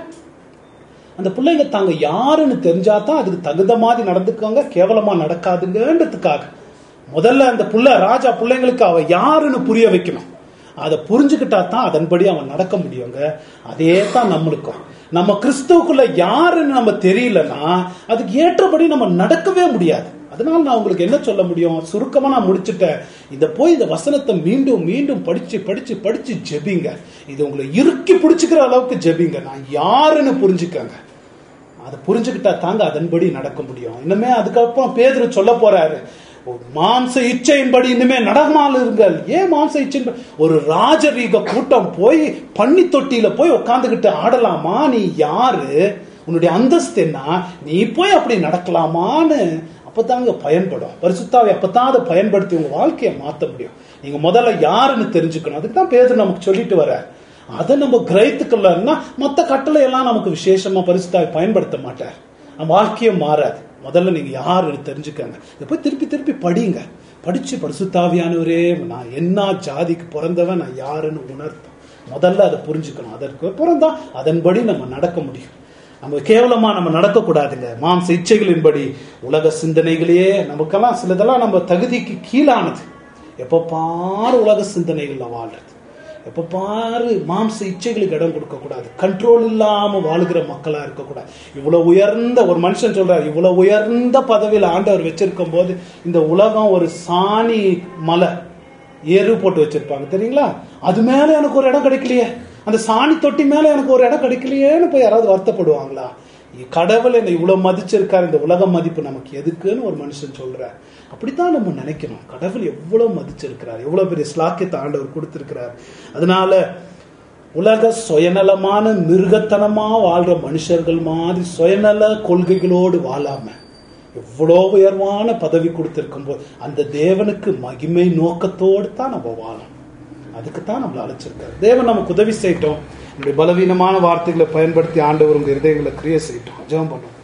அந்த பிள்ளைங்க தாங்க யாருன்னு தெரிஞ்சாதான் அதுக்கு தகுந்த மாதிரி நடந்துக்குவாங்க கேவலமா நடக்காதுங்கன்றதுக்காக முதல்ல அந்த புள்ள ராஜா பிள்ளைங்களுக்கு அவ யாருன்னு புரிய வைக்கணும் அதை புரிஞ்சுக்கிட்டா தான் அதன்படி அவன் நடக்க முடியுங்க அதே தான் நம்மளுக்கும் நம்ம கிறிஸ்துவுக்குள்ள யாருன்னு நம்ம தெரியலன்னா அதுக்கு ஏற்றபடி நம்ம நடக்கவே முடியாது அதனால நான் உங்களுக்கு என்ன சொல்ல முடியும் சுருக்கமா நான் முடிச்சுட்டேன் இத போய் இந்த வசனத்தை மீண்டும் மீண்டும் படிச்சு படிச்சு படிச்சு ஜெபிங்க இது உங்களை இறுக்கி பிடிச்சுக்கிற அளவுக்கு ஜெபிங்க நான் யாருன்னு புரிஞ்சுக்கங்க அதை புரிஞ்சுக்கிட்டா தாங்க அதன்படி நடக்க முடியும் இன்னுமே அதுக்கப்புறம் பேதுரு சொல்ல போறாரு ஒரு மாம்ச இச்சையின்படி இனிமே நடமால் இருங்கள் ஏன் மாம்ச இச்சையின் ஒரு ராஜரீக கூட்டம் போய் பன்னி தொட்டியில போய் உட்காந்துக்கிட்டு ஆடலாமா நீ யாரு உன்னுடைய அந்தஸ்து என்ன நீ போய் அப்படி நடக்கலாமான்னு அப்பதாங்க பயன்படும் பரிசுத்தாவை அப்பதான் அதை பயன்படுத்தி உங்க வாழ்க்கையை மாத்த முடியும் நீங்க முதல்ல யாருன்னு தெரிஞ்சுக்கணும் அதுக்கு தான் பேதர் நமக்கு சொல்லிட்டு வர அதை நம்ம கிரகித்துக்கலன்னா மத்த கட்டளை எல்லாம் நமக்கு விசேஷமா பரிசுத்தாவை பயன்படுத்த மாட்டார் நம்ம வாழ்க்கையே மாறாது முதல்ல நீங்க யாருன்னு தெரிஞ்சுக்கங்க இதை போய் திருப்பி திருப்பி படிங்க படிச்சு பரிசுத்தாவியானவரே நான் என்ன ஜாதிக்கு பிறந்தவன் நான் யாருன்னு உணர்த்தோம் முதல்ல அதை புரிஞ்சுக்கணும் அதற்கு அப்புறம் தான் அதன்படி நம்ம நடக்க முடியும் நம்ம கேவலமா நம்ம நடக்கக்கூடாதுங்க மாம்ச இச்சைகளின்படி உலக சிந்தனைகளையே நமக்கெல்லாம் சிலதெல்லாம் நம்ம தகுதிக்கு கீழானது எப்ப பாரு உலக சிந்தனைகள்ல வாழ்றது எப்ப பாரு மாம்ச இச்சைகளுக்கு இடம் கொடுக்க கூடாது கண்ட்ரோல் இல்லாம வாழுகிற மக்களா இருக்கக்கூடாது இவ்வளவு உயர்ந்த ஒரு மனுஷன் சொல்றாரு இவ்வளவு உயர்ந்த பதவியில் ஆண்டவர் வச்சிருக்கும் போது இந்த உலகம் ஒரு சாணி மலை எரு போட்டு வச்சிருப்பாங்க தெரியுங்களா அது மேல எனக்கு ஒரு இடம் கிடைக்கலையே அந்த சாணி தொட்டி மேல எனக்கு ஒரு இடம் கிடைக்கலையேன்னு போய் யாராவது வருத்தப்படுவாங்களா கடவுள் என்னை இவ்வளவு மதிச்சிருக்காரு இந்த உலக மதிப்பு நமக்கு எதுக்குன்னு ஒரு மனுஷன் சொல்றார் அப்படித்தான் நம்ம நினைக்கணும் கடவுள் எவ்வளவு மதிச்சிருக்கிறார் எவ்வளவு பெரிய ஸ்லாக்கியத்தை ஆண்டவர் கொடுத்திருக்கிறார் அதனால உலக சுயநலமான மிருகத்தனமா வாழ்ற மனுஷர்கள் மாதிரி சுயநல கொள்கைகளோடு வாழாம எவ்வளோ உயர்வான பதவி கொடுத்திருக்கும் போது அந்த தேவனுக்கு மகிமை நோக்கத்தோடு தான் நம்ம வாழணும் அதுக்கு தான் நம்மளை அழைச்சிருக்காரு தேவன் நமக்கு உதவி செய்யட்டும் நம்முடைய பலவீனமான வார்த்தைகளை பயன்படுத்தி ஆண்டவர் உங்க இருதயங்களை கிரியை செய்யட்டும் ஜெபம் பண்ணும்